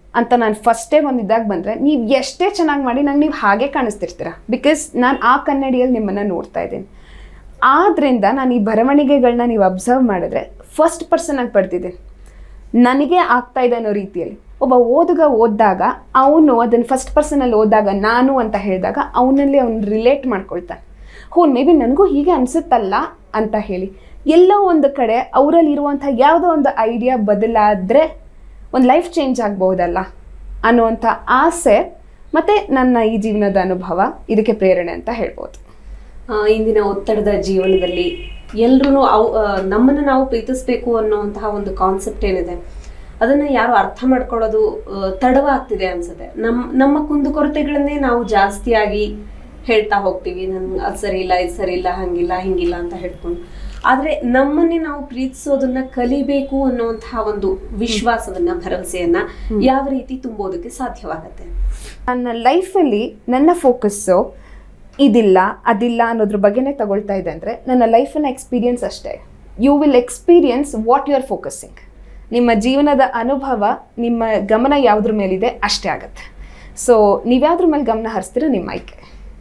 Speaker 3: ಅಂತ ನಾನು ಫಸ್ಟೇ ಒಂದು ಇದಾಗ ಬಂದರೆ ನೀವು ಎಷ್ಟೇ ಚೆನ್ನಾಗಿ ಮಾಡಿ ನಂಗೆ ನೀವು ಹಾಗೆ ಕಾಣಿಸ್ತಿರ್ತೀರ ಬಿಕಾಸ್ ನಾನು ಆ ಕನ್ನಡಿಯಲ್ಲಿ ನಿಮ್ಮನ್ನು ನೋಡ್ತಾ ಇದ್ದೀನಿ ಆದ್ದರಿಂದ ನಾನು ಈ ಬರವಣಿಗೆಗಳನ್ನ ನೀವು ಅಬ್ಸರ್ವ್ ಮಾಡಿದ್ರೆ ಫಸ್ಟ್ ಪರ್ಸನ್ ಆಗಿ ಬರ್ತಿದ್ದೀನಿ ನನಗೆ ಆಗ್ತಾ ಇದೆ ಅನ್ನೋ ರೀತಿಯಲ್ಲಿ ಒಬ್ಬ ಓದುಗ ಓದಿದಾಗ ಅವನು ಅದನ್ನು ಫಸ್ಟ್ ಪರ್ಸನಲ್ಲಿ ಓದಿದಾಗ ನಾನು ಅಂತ ಹೇಳಿದಾಗ ಅವನಲ್ಲಿ ಅವನು ರಿಲೇಟ್ ಮಾಡ್ಕೊಳ್ತಾನೆ ಹೋ ಮೇ ಬಿ ನನಗೂ ಹೀಗೆ ಅನಿಸುತ್ತಲ್ಲ ಅಂತ ಹೇಳಿ ಎಲ್ಲೋ ಒಂದು ಕಡೆ ಅವರಲ್ಲಿ ಇರುವಂಥ ಯಾವುದೋ ಒಂದು ಐಡಿಯಾ ಬದಲಾದರೆ ಒಂದು ಲೈಫ್ ಚೇಂಜ್ ಆಗ್ಬೋದಲ್ಲ ಅನ್ನುವಂಥ ಆಸೆ ಮತ್ತು ನನ್ನ ಈ ಜೀವನದ ಅನುಭವ ಇದಕ್ಕೆ ಪ್ರೇರಣೆ ಅಂತ ಹೇಳ್ಬೋದು
Speaker 2: ಆ, ಇಂದಿನ ಒತ್ತಡದ ಜೀವನದಲ್ಲಿ ಎಲ್ರೂ ಅವು ಆ, ನಮ್ಮನ್ನ ನಾವು ಪ್ರೀತಿಸ್ಬೇಕು ಅನ್ನೋಂತಹ ಒಂದು ಕಾನ್ಸೆಪ್ಟ್ ಏನಿದೆ ಅದನ್ನ ಯಾರು ಅರ್ಥ ಮಾಡ್ಕೊಳ್ಳೋದು ಆ, ತಡವಾಗ್ತಿದೆ ಅನ್ಸುತ್ತೆ ನಮ್ಮ ನಮ್ಮ ಕುಂದುಕೊರತೆಗಳನ್ನೇ ನಾವು ಜಾಸ್ತಿಯಾಗಿ ಹೇಳ್ತಾ ಹೋಗ್ತೀವಿ ನನ್ ಅದು ಸರಿ ಇಲ್ಲ ಇದು ಸರಿ ಇಲ್ಲ ಹಂಗಿಲ್ಲ ಹಿಂಗಿಲ್ಲ ಅಂತ ಹೇಳ್ಕೊಂಡು ಆದ್ರೆ ನಮ್ಮನ್ನೇ ನಾವು ಪ್ರೀತಿಸೋದನ್ನ ಕಲಿಬೇಕು ಅನ್ನುವಂತಹ ಒಂದು ವಿಶ್ವಾಸವನ್ನ ಭರವಸೆಯನ್ನ ಯಾವ ರೀತಿ ತುಂಬೋದಕ್ಕೆ ಸಾಧ್ಯವಾಗತ್ತೆ
Speaker 3: ನನ್ನ ಲೈಫಲ್ಲಿ ನನ್ನ ಫೋಕಸ್ಸು ಇದಿಲ್ಲ ಅದಿಲ್ಲ ಅನ್ನೋದ್ರ ಬಗ್ಗೆನೇ ತಗೊಳ್ತಾ ಇದೆ ಅಂದರೆ ನನ್ನ ಲೈಫನ್ನ ಎಕ್ಸ್ಪೀರಿಯನ್ಸ್ ಅಷ್ಟೇ you will experience what you are focusing ನಿಮ್ಮ ಜೀವನದ ಅನುಭವ ನಿಮ್ಮ ಗಮನ ಯಾವುದ್ರ ಮೇಲಿದೆ ಅಷ್ಟೇ ಆಗುತ್ತೆ ಸೊ ನೀವ್ಯಾವ್ದ್ರ ಮೇಲೆ ಗಮನ ಹರಿಸ್ತೀರ ನಿಮ್ಮ ಆಯ್ಕೆ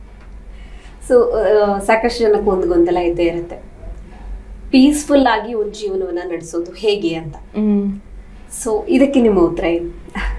Speaker 2: ಸೊ ಸಾಕಷ್ಟು ಜನಕ್ಕೆ ಒಂದು ಗೊಂದಲ ಇದ್ದೇ ಇರುತ್ತೆ ಪೀಸ್ಫುಲ್ ಆಗಿ ಒಂದು ಜೀವನವನ್ನ ನಡೆಸೋದು ಹೇಗೆ ಅಂತ ಸೊ ಇದಕ್ಕೆ ನಿಮ್ಮ ಉತ್ತರ ಏನು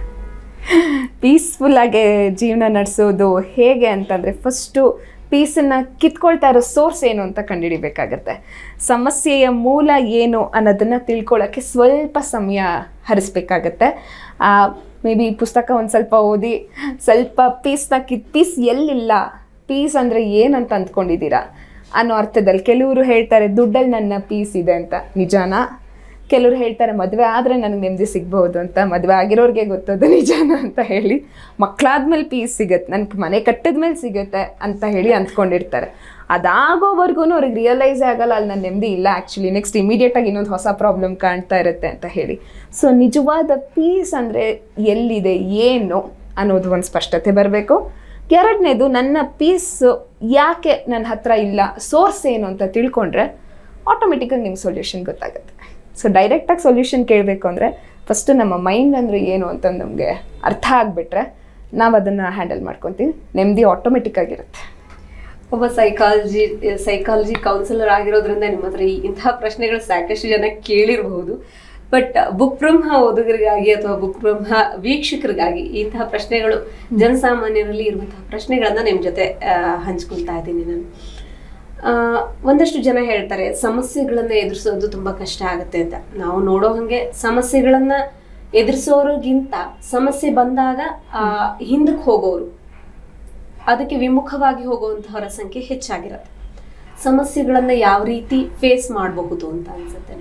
Speaker 3: ಪೀಸ್ಫುಲ್ಲಾಗಿ ಜೀವನ ನಡೆಸೋದು ಹೇಗೆ ಅಂತಂದರೆ ಫಸ್ಟು ಪೀಸನ್ನು ಕಿತ್ಕೊಳ್ತಾ ಇರೋ ಸೋರ್ಸ್ ಏನು ಅಂತ ಕಂಡುಹಿಡಿಬೇಕಾಗತ್ತೆ ಸಮಸ್ಯೆಯ ಮೂಲ ಏನು ಅನ್ನೋದನ್ನು ತಿಳ್ಕೊಳ್ಳೋಕ್ಕೆ ಸ್ವಲ್ಪ ಸಮಯ ಹರಿಸ್ಬೇಕಾಗತ್ತೆ ಮೇ ಬಿ ಪುಸ್ತಕ ಒಂದು ಸ್ವಲ್ಪ ಓದಿ ಸ್ವಲ್ಪ ಪೀಸ್ನ ಕಿತ್ ಪೀಸ್ ಎಲ್ಲಿಲ್ಲ ಪೀಸ್ ಅಂದರೆ ಏನಂತ ಅಂದ್ಕೊಂಡಿದ್ದೀರಾ ಅನ್ನೋ ಅರ್ಥದಲ್ಲಿ ಕೆಲವರು ಹೇಳ್ತಾರೆ ದುಡ್ಡಲ್ಲಿ ನನ್ನ ಪೀಸ್ ಇದೆ ಅಂತ ನಿಜಾನಾ ಕೆಲವ್ರು ಹೇಳ್ತಾರೆ ಮದುವೆ ಆದರೆ ನನಗೆ ನೆಮ್ಮದಿ ಸಿಗ್ಬೋದು ಅಂತ ಮದುವೆ ಆಗಿರೋರಿಗೆ ಗೊತ್ತದು ನಿಜಾನ ಅಂತ ಹೇಳಿ ಮಕ್ಕಳಾದ್ಮೇಲೆ ಪೀಸ್ ಸಿಗುತ್ತೆ ನನಗೆ ಮನೆ ಕಟ್ಟಿದ ಮೇಲೆ ಸಿಗುತ್ತೆ ಅಂತ ಹೇಳಿ ಅಂದ್ಕೊಂಡಿರ್ತಾರೆ ಅದಾಗೋವರೆಗೂ ಅವ್ರಿಗೆ ರಿಯಲೈಸೇ ಆಗಲ್ಲ ಅಲ್ಲಿ ನನ್ನ ನೆಮ್ಮದಿ ಇಲ್ಲ ಆ್ಯಕ್ಚುಲಿ ನೆಕ್ಸ್ಟ್ ಇಮಿಡಿಯೇಟಾಗಿ ಇನ್ನೊಂದು ಹೊಸ ಪ್ರಾಬ್ಲಮ್ ಕಾಣ್ತಾ ಇರುತ್ತೆ ಅಂತ ಹೇಳಿ ಸೊ ನಿಜವಾದ ಪೀಸ್ ಅಂದರೆ ಎಲ್ಲಿದೆ ಏನು ಅನ್ನೋದು ಒಂದು ಸ್ಪಷ್ಟತೆ ಬರಬೇಕು ಎರಡನೇದು ನನ್ನ ಪೀಸ್ ಯಾಕೆ ನನ್ನ ಹತ್ರ ಇಲ್ಲ ಸೋರ್ಸ್ ಏನು ಅಂತ ತಿಳ್ಕೊಂಡ್ರೆ ಆಟೋಮೆಟಿಕಾಗಿ ನಿಮ್ಗೆ ಸೊಲ್ಯೂಷನ್ ಗೊತ್ತಾಗುತ್ತೆ ಸೊ ಡೈರೆಕ್ಟಾಗಿ ಸೊಲ್ಯೂಷನ್ ಕೇಳಬೇಕು ಅಂದರೆ ಫಸ್ಟು ನಮ್ಮ ಮೈಂಡ್ ಅಂದರೆ ಏನು ಅಂತ ನಮಗೆ ಅರ್ಥ ಆಗಿಬಿಟ್ರೆ ನಾವು ಅದನ್ನು ಹ್ಯಾಂಡಲ್ ಮಾಡ್ಕೊತೀವಿ ನೆಮ್ಮದಿ ಆಟೋಮೆಟಿಕ್ ಆಗಿರುತ್ತೆ
Speaker 2: ಒಬ್ಬ ಸೈಕಾಲಜಿ ಸೈಕಾಲಜಿ ಕೌನ್ಸಿಲರ್ ಆಗಿರೋದ್ರಿಂದ ನಿಮ್ಮ ಹತ್ರ ಈ- ಇಂತಹ ಪ್ರಶ್ನೆಗಳು ಸಾಕಷ್ಟು ಜನ ಕೇಳಿರಬಹುದು ಬಟ್ ಬುಕ್ ಬ್ರಹ್ಮ ಓದುಗರಿಗಾಗಿ ಅಥವಾ ಬುಕ್ ಬ್ರಹ್ಮ ವೀಕ್ಷಕರಿಗಾಗಿ ಇಂತಹ ಪ್ರಶ್ನೆಗಳು ಜನಸಾಮಾನ್ಯರಲ್ಲಿ ಇರುವಂತಹ ಪ್ರಶ್ನೆಗಳನ್ನ ನಿಮ್ಮ ಜೊತೆ ಆ, ಹಂಚ್ಕೊಳ್ತಾ ಇದ್ದೀನಿ ನಾನು ಆ, ಒಂದಷ್ಟು ಜನ ಹೇಳ್ತಾರೆ ಸಮಸ್ಯೆಗಳನ್ನ ಎದುರಿಸೋದು ತುಂಬಾ ಕಷ್ಟ ಆಗುತ್ತೆ ಅಂತ ನಾವು ನೋಡೋ ಹಂಗೆ ಸಮಸ್ಯೆಗಳನ್ನ ಎದುರಿಸೋರಿಗಿಂತ ಸಮಸ್ಯೆ ಬಂದಾಗ ಆ, ಹಿಂದಕ್ಕೆ ಹೋಗೋರು ಅದಕ್ಕೆ ವಿಮುಖವಾಗಿ ಹೋಗುವಂತಹವರ ಸಂಖ್ಯೆ ಹೆಚ್ಚಾಗಿರುತ್ತೆ ಸಮಸ್ಯೆಗಳನ್ನ ಯಾವ ರೀತಿ ಫೇಸ್ ಮಾಡಬಹುದು ಅಂತ ಅನ್ಸುತ್ತೆ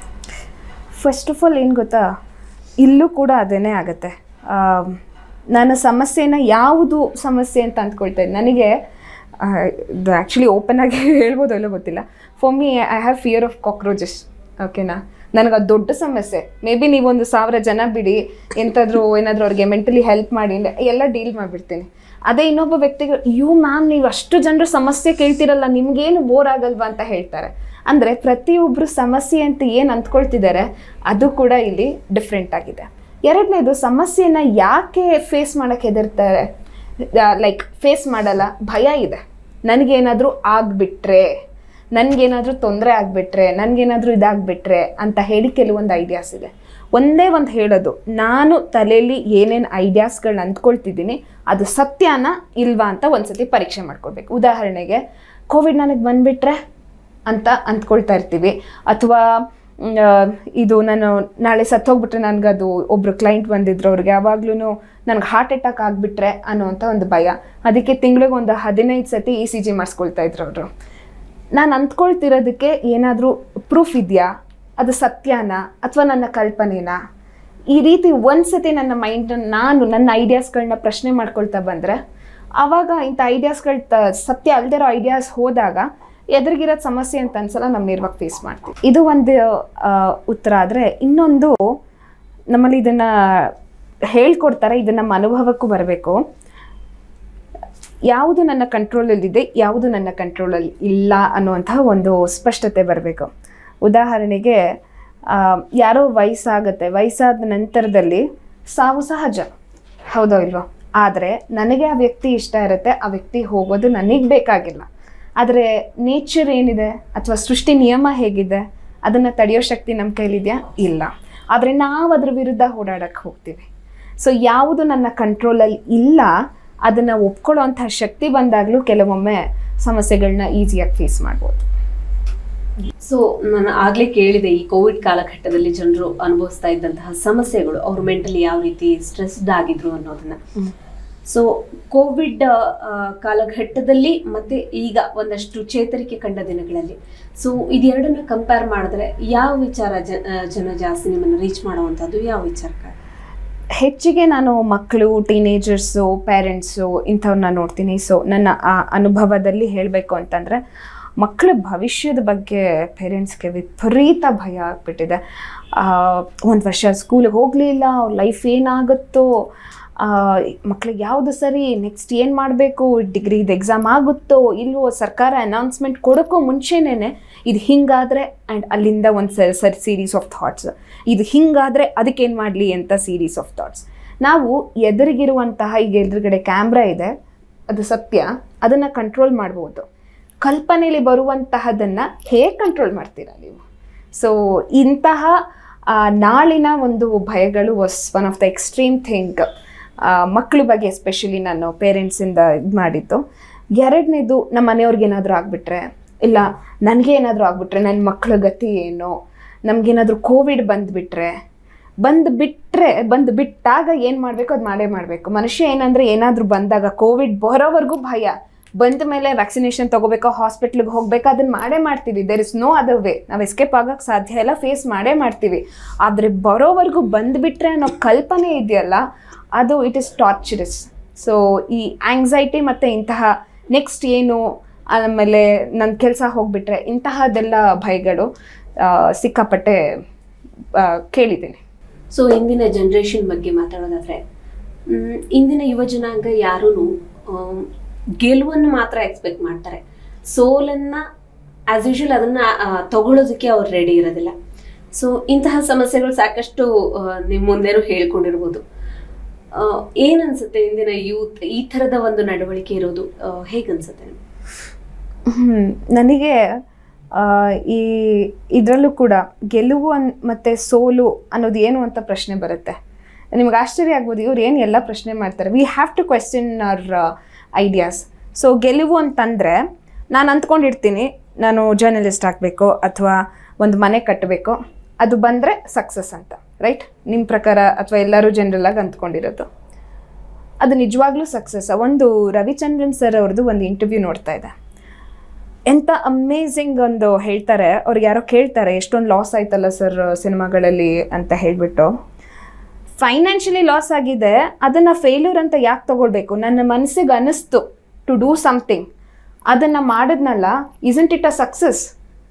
Speaker 3: ಫಸ್ಟ್ ಆಫ್ ಆಲ್ ಏನು ಗೊತ್ತಾ ಇಲ್ಲೂ ಕೂಡ ಅದೇನೇ ಆಗುತ್ತೆ ಆಮ್, ನನ್ನ ಸಮಸ್ಯೆನ ಯಾವುದು ಸಮಸ್ಯೆ ಅಂತ ಅಂದ್ಕೊಳ್ತಾ ಇದ್ದೆ ನನಗೆ ಇದು ಆ್ಯಕ್ಚುಲಿ ಓಪನ್ ಆಗಿ ಹೇಳ್ಬೋದೋ ಇಲ್ಲೋ ಗೊತ್ತಿಲ್ಲ for me I have fear of cockroaches ಓಕೆನಾ ನನಗೆ ಅದು ದೊಡ್ಡ ಸಮಸ್ಯೆ ಮೇ ಬಿ ನೀವೊಂದು ಸಾವಿರ ಜನ ಬಿಡಿ ಎಂತಾದರೂ ಏನಾದರೂ ಅವ್ರಿಗೆ ಮೆಂಟಲಿ ಹೆಲ್ಪ್ ಮಾಡಿ ಅಂದ್ರೆ ಎಲ್ಲ ಡೀಲ್ ಮಾಡಿಬಿಡ್ತೀನಿ ಅದೇ ಇನ್ನೊಬ್ಬ ವ್ಯಕ್ತಿಗೆ ಯು ಮ್ಯಾಮ್ ನೀವು ಅಷ್ಟು ಜನರ ಸಮಸ್ಯೆ ಕೇಳ್ತಿರಲ್ಲ ನಿಮ್ಗೇನು ಬೋರ್ ಆಗಲ್ವಾ ಅಂತ ಹೇಳ್ತಾರೆ ಅಂದರೆ ಪ್ರತಿಯೊಬ್ಬರು ಸಮಸ್ಯೆ ಅಂತ ಏನು ಅಂದ್ಕೊಳ್ತಿದ್ದಾರೆ ಅದು ಕೂಡ ಇಲ್ಲಿ ಡಿಫ್ರೆಂಟ್ ಆಗಿದೆ ಎರಡನೇದು ಸಮಸ್ಯೆನ ಯಾಕೆ ಫೇಸ್ ಮಾಡೋಕ್ಕೆ ಹೆದರ್ತಾರೆ ಲೈಕ್ ಫೇಸ್ ಮಾಡಲ್ಲ ಭಯ ಇದೆ ನನಗೇನಾದರೂ ಆಗಿಬಿಟ್ರೆ ನನಗೇನಾದರೂ ತೊಂದರೆ ಆಗಿಬಿಟ್ರೆ ನನಗೇನಾದರೂ ಇದಾಗ್ಬಿಟ್ರೆ ಅಂತ ಹೇಳಿ ಕೆಲವೊಂದು ಐಡಿಯಾಸ್ ಇದೆ ಒಂದೇ ಒಂದು ಹೇಳೋದು ನಾನು ತಲೆಯಲ್ಲಿ ಏನೇನು ಐಡಿಯಾಸ್ಗಳನ್ನ ಅಂದ್ಕೊಳ್ತಿದ್ದೀನಿ ಅದು ಸತ್ಯನ ಇಲ್ವಾ ಅಂತ ಒಂದ್ಸತಿ ಪರೀಕ್ಷೆ ಮಾಡ್ಕೊಳ್ಬೇಕು ಉದಾಹರಣೆಗೆ ಕೋವಿಡ್ ನನಗೆ ಬಂದುಬಿಟ್ರೆ ಅಂತ ಅಂದ್ಕೊಳ್ತಾ ಇರ್ತೀವಿ ಅಥವಾ ಮ್, ಆ, ಇದು ನಾನು ನಾಳೆ ಸತ್ತೋಗ್ಬಿಟ್ರೆ ನನಗದು ಒಬ್ಬರು ಕ್ಲೈಂಟ್ ಬಂದಿದ್ರು ಅವ್ರಿಗೆ ಯಾವಾಗ್ಲೂ ನನಗೆ ಹಾರ್ಟ್ ಅಟ್ಯಾಕ್ ಆಗಿಬಿಟ್ರೆ ಅನ್ನೋವಂಥ ಒಂದು ಭಯ ಅದಕ್ಕೆ ತಿಂಗಳಿಗೆ ಒಂದು ಹದಿನೈದು ಸತಿ ಇ ಸಿ ಜಿ ಮಾಡಿಸ್ಕೊಳ್ತಾ ಇದ್ರು ಅವರು ನಾನು ಅಂದ್ಕೊಳ್ತಿರೋದಕ್ಕೆ ಏನಾದರೂ ಪ್ರೂಫ್ ಇದೆಯಾ ಅದು ಸತ್ಯನಾ ಅಥವಾ ನನ್ನ ಕಲ್ಪನೆನಾ ಈ ರೀತಿ ಒಂದ್ಸತಿ ನನ್ನ ಮೈಂಡನ್ನ ನಾನು ನನ್ನ ಐಡಿಯಾಸ್ಗಳನ್ನ ಪ್ರಶ್ನೆ ಮಾಡ್ಕೊಳ್ತಾ ಬಂದರೆ ಆವಾಗ ಇಂಥ ಐಡಿಯಾಸ್ಗಳು ತ ಸತ್ಯ ಅಲ್ದಿರೋ ಐಡಿಯಾಸ್ ಹೋದಾಗ ಎದುರಿಗಿರೋದು ಸಮಸ್ಯೆ ಅಂತ ಅನ್ಸಲ್ಲ ನಮ್ಮ ನೇರವಾಗಿ ಫೇಸ್ ಮಾಡ್ತೀವಿ ಇದು ಒಂದು ಆ, ಉತ್ತರ ಆದರೆ ಇನ್ನೊಂದು ನಮ್ಮಲ್ಲಿ ಇದನ್ನು ಹೇಳ್ಕೊಡ್ತಾರೆ ಇದು ನಮ್ಮ ಅನುಭವಕ್ಕೂ ಬರಬೇಕು ಯಾವುದು ನನ್ನ ಕಂಟ್ರೋಲಲ್ಲಿದೆ ಯಾವುದು ನನ್ನ ಕಂಟ್ರೋಲಲ್ಲಿ ಇಲ್ಲ ಅನ್ನುವಂತಹ ಒಂದು ಸ್ಪಷ್ಟತೆ ಬರಬೇಕು ಉದಾಹರಣೆಗೆ ಆ, ಯಾರೋ ವಯಸ್ಸಾಗತ್ತೆ ವಯಸ್ಸಾದ ನಂತರದಲ್ಲಿ ಸಾವು ಸಹಜ ಹೌದೋ ಇಲ್ವೋ ಆದರೆ ನನಗೆ ಆ ವ್ಯಕ್ತಿ ಇಷ್ಟ ಇರುತ್ತೆ ಆ ವ್ಯಕ್ತಿ ಹೋಗೋದು ನನಗೆ ಬೇಕಾಗಿಲ್ಲ ಆದರೆ ನೇಚರ್ ಏನಿದೆ ಅಥವಾ ಸೃಷ್ಟಿ ನಿಯಮ ಹೇಗಿದೆ ಅದನ್ನು ತಡೆಯೋ ಶಕ್ತಿ ನಮ್ಮ ಕೈಲಿದೆಯಾ ಇಲ್ಲ ಆದರೆ ನಾವು ಅದ್ರ ವಿರುದ್ಧ ಓಡಾಡಕ್ಕೆ ಹೋಗ್ತೀವಿ ಸೊ ಯಾವುದು ನನ್ನ ಕಂಟ್ರೋಲಲ್ಲಿ ಇಲ್ಲ ಅದನ್ನು ಒಪ್ಕೊಳ್ಳೋ ಅಂಥ ಶಕ್ತಿ ಬಂದಾಗಲೂ ಕೆಲವೊಮ್ಮೆ ಸಮಸ್ಯೆಗಳನ್ನ ಈಸಿಯಾಗಿ ಫೇಸ್ ಮಾಡ್ಬೋದು
Speaker 2: ಸೊ ನಾನು ಆಗ್ಲೇ ಕೇಳಿದೆ ಈ ಕೋವಿಡ್ ಕಾಲಘಟ್ಟದಲ್ಲಿ ಜನರು ಅನುಭವಿಸ್ತಾ ಇದ್ದಂತಹ ಸಮಸ್ಯೆಗಳು ಅವರು ಮೆಂಟಲಿ ಯಾವ ರೀತಿ ಸ್ಟ್ರೆಸ್ಡ್ ಆಗಿದ್ರು ಅನ್ನೋದನ್ನ ಸೊ ಕೋವಿಡ್ ಕಾಲಘಟ್ಟದಲ್ಲಿ ಮತ್ತೆ ಈಗ ಒಂದಷ್ಟು ಚೇತರಿಕೆ ಕಂಡ ದಿನಗಳಲ್ಲಿ ಸೊ ಇದೆರಡನ್ನ ಕಂಪೇರ್ ಮಾಡಿದ್ರೆ ಯಾವ ವಿಚಾರ ಜ- ಆ, ಜನ ಜಾಸ್ತಿ ನಿಮ್ಮನ್ನು ರೀಚ್ ಮಾಡುವಂಥದ್ದು ಯಾವ ವಿಚಾರಕ್ಕೆ
Speaker 3: ಹೆಚ್ಚಿಗೆ ನಾನು ಮಕ್ಕಳು ಟೀನೇಜರ್ಸು ಪೇರೆಂಟ್ಸು ಇಂಥವ್ರನ್ನ ನೋಡ್ತೀನಿ ಸೊ ನನ್ನ ಆ ಅನುಭವದಲ್ಲಿ ಹೇಳಬೇಕು ಅಂತಂದರೆ ಮಕ್ಕಳ ಭವಿಷ್ಯದ ಬಗ್ಗೆ ಪೇರೆಂಟ್ಸ್ಗೆ ವಿಪರೀತ ಭಯ ಆಗ್ಬಿಟ್ಟಿದೆ ಒಂದು ವರ್ಷ ಸ್ಕೂಲಿಗೆ ಹೋಗಲಿಲ್ಲ ಅವ್ರ ಲೈಫ್ ಏನಾಗುತ್ತೋ ಮಕ್ಳಿಗೆ ಯಾವುದು ಸರಿ ನೆಕ್ಸ್ಟ್ ಏನು ಮಾಡಬೇಕು ಡಿಗ್ರಿದು ಎಕ್ಸಾಮ್ ಆಗುತ್ತೋ ಇಲ್ವೋ ಸರ್ಕಾರ ಅನೌನ್ಸ್ಮೆಂಟ್ ಕೊಡೋಕ್ಕೂ ಮುಂಚೆನೇ ಇದು ಹಿಂಗಾದರೆ ಆ್ಯಂಡ್ ಅಲ್ಲಿಂದ ಒಂದು ಸರ್ ಸೀರೀಸ್ ಆಫ್ ಥಾಟ್ಸ್ ಇದು ಹಿಂಗಾದರೆ ಅದಕ್ಕೇನು ಮಾಡಲಿ ಅಂತ ಸೀರೀಸ್ ಆಫ್ ಥಾಟ್ಸ್ ನಾವು ಎದುರಿಗಿರುವಂತಹ ಈಗ ಎದುರುಗಡೆ ಕ್ಯಾಮ್ರಾ ಇದೆ ಅದು ಸತ್ಯ ಅದನ್ನು ಕಂಟ್ರೋಲ್ ಮಾಡ್ಬೋದು ಕಲ್ಪನೆಯಲ್ಲಿ ಬರುವಂತಹದನ್ನು ಹೇಗೆ ಕಂಟ್ರೋಲ್ ಮಾಡ್ತೀರಾ ನೀವು ಸೊ ಇಂತಹ ಆ, ನಾಳಿನ ಒಂದು ಭಯಗಳು was one of the extreme thing ಮಕ್ಕಳ ಬಗ್ಗೆ ಎಸ್ಪೆಷಲಿ ನಾನು ಪೇರೆಂಟ್ಸಿಂದ ಇದು ಮಾಡಿದ್ದು ಎರಡನೇದು ನಮ್ಮ ಮನೆಯವ್ರಿಗೆ ಏನಾದರೂ ಆಗಿಬಿಟ್ರೆ ಇಲ್ಲ ನನಗೆ ಏನಾದರೂ ಆಗಿಬಿಟ್ರೆ ನನ್ನ ಮಕ್ಕಳ ಗತಿ ಏನು ನಮಗೇನಾದರೂ ಕೋವಿಡ್ ಬಂದುಬಿಟ್ರೆ ಬಂದು ಬಿಟ್ಟರೆ ಬಂದು ಬಿಟ್ಟಾಗ ಏನು ಮಾಡಬೇಕು ಅದು ಮಾಡೇ ಮಾಡಬೇಕು ಮನುಷ್ಯ ಏನಂದರೆ ಏನಾದರೂ ಬಂದಾಗ ಕೋವಿಡ್ ಬರೋವರೆಗೂ ಭಯ ಬಂದ ಮೇಲೆ ವ್ಯಾಕ್ಸಿನೇಷನ್ ತೊಗೋಬೇಕಾ ಹಾಸ್ಪಿಟ್ಲಿಗೆ ಹೋಗ್ಬೇಕಾ ಅದನ್ನು ಮಾಡೇ ಮಾಡ್ತೀವಿ there is no other way ನಾವು ಎಸ್ಕೇಪ್ ಆಗೋಕ್ಕೆ ಸಾಧ್ಯ ಇಲ್ಲ ಫೇಸ್ ಮಾಡೇ ಮಾಡ್ತೀವಿ ಆದರೆ ಬರೋವರೆಗೂ ಬಂದುಬಿಟ್ರೆ ಅನ್ನೋ ಕಲ್ಪನೆ ಇದೆಯಲ್ಲ ಅದು ಇಟ್ ಇಸ್ ಟಾರ್ಚರಸ್ ಸೊ ಈ ಆಂಗ್ಸೈಟಿ ಮತ್ತು ಇಂತಹ ನೆಕ್ಸ್ಟ್ ಏನು ಆಮೇಲೆ ನನ್ನ ಕೆಲಸ ಹೋಗ್ಬಿಟ್ರೆ ಇಂತಹದ್ದೆಲ್ಲ ಭಯಗಳು ಆ, ಸಿಕ್ಕಾಪಟ್ಟೆ ಆ, ಕೇಳಿದ್ದೀನಿ
Speaker 2: ಸೊ ಇಂದಿನ ಜನ್ರೇಷನ್ ಬಗ್ಗೆ ಮಾತಾಡೋದಾದ್ರೆ ಮ್, ಇಂದಿನ ಯುವ ಜನಾಂಗ ಯಾರೂ ಗೆಲುವನ್ನು ಮಾತ್ರ ಎಕ್ಸ್ಪೆಕ್ಟ್ ಮಾಡ್ತಾರೆ ಸೋಲನ್ನ ಆಸ್ ಯೂಶುವಲ್ ಅದನ್ನ ಆ, ತಗೊಳ್ಳೋದಕ್ಕೆ ಅವ್ರು ರೆಡಿ ಇರೋದಿಲ್ಲ ಸೊ ಇಂತಹ ಸಮಸ್ಯೆಗಳು ಸಾಕಷ್ಟು ಆ, ನಿಮ್ಮ ಮುಂದೆನೂ ಹೇಳ್ಕೊಂಡಿರ್ಬೋದು ಆ, ಏನನ್ಸುತ್ತೆ ಇಂದಿನ ಯೂತ್ ಈ ಥರದ ಒಂದು ನಡವಳಿಕೆ ಇರೋದು ಆ, ಹೇಗನ್ಸುತ್ತೆ ನಿಮ್ಗೆ?
Speaker 3: ಹ್ಮ್. ನನಗೆ ಆ, ಈ ಇದರಲ್ಲೂ ಕೂಡ ಗೆಲುವು ಅನ್ ಮತ್ತು ಸೋಲು ಅನ್ನೋದು ಏನು ಅಂತ ಪ್ರಶ್ನೆ ಬರುತ್ತೆ ನಿಮ್ಗೆ ಆಶ್ಚರ್ಯ ಆಗ್ಬೋದು ಇವ್ರು ಏನು ಎಲ್ಲ ಪ್ರಶ್ನೆ ಮಾಡ್ತಾರೆ we have to question our ideas so ಗೆಲುವು ಅಂತಂದರೆ ನಾನು ಅಂದ್ಕೊಂಡಿರ್ತೀನಿ ನಾನು ಜರ್ನಲಿಸ್ಟ್ ಆಗಬೇಕು ಅಥವಾ ಒಂದು ಮನೆ ಕಟ್ಟಬೇಕು ಅದು ಬಂದರೆ ಸಕ್ಸಸ್ ಅಂತ ರೈಟ್ ನಿಮ್ಮ ಪ್ರಕಾರ ಅಥವಾ ಎಲ್ಲರೂ ಜನರಲಾಗಿ ಅಂದ್ಕೊಂಡಿರೋದು ಅದು ನಿಜವಾಗ್ಲೂ ಸಕ್ಸಸ್ ಒಂದು ರವಿಚಂದ್ರನ್ ಸರ್ ಅವ್ರದ್ದು ಒಂದು ಇಂಟರ್ವ್ಯೂ ನೋಡ್ತಾ ಇದೆ ಎಂಥ ಅಮೇಝಿಂಗ್ ಒಂದು ಹೇಳ್ತಾರೆ ಅವ್ರಿಗೆ ಯಾರೋ ಕೇಳ್ತಾರೆ ಎಷ್ಟೊಂದು ಲಾಸ್ ಆಯ್ತಲ್ಲ ಸರ್ ಸಿನಿಮಾಗಳಲ್ಲಿ ಅಂತ ಹೇಳಿಬಿಟ್ಟು ಫೈನಾನ್ಷಿಯಲಿ ಲಾಸ್ ಆಗಿದೆ ಅದನ್ನು ಫೇಲ್ಯೂರ್ ಅಂತ ಯಾಕೆ ತಗೊಳ್ಬೇಕು ನನ್ನ ಮನಸ್ಸಿಗೆ ಅನಿಸ್ತು ಟು ಡೂ ಸಮಥಿಂಗ್ ಅದನ್ನು ಮಾಡಿದ್ನಲ್ಲ ಇಸಂಟ್ ಇಟ್ ಅ ಸಕ್ಸಸ್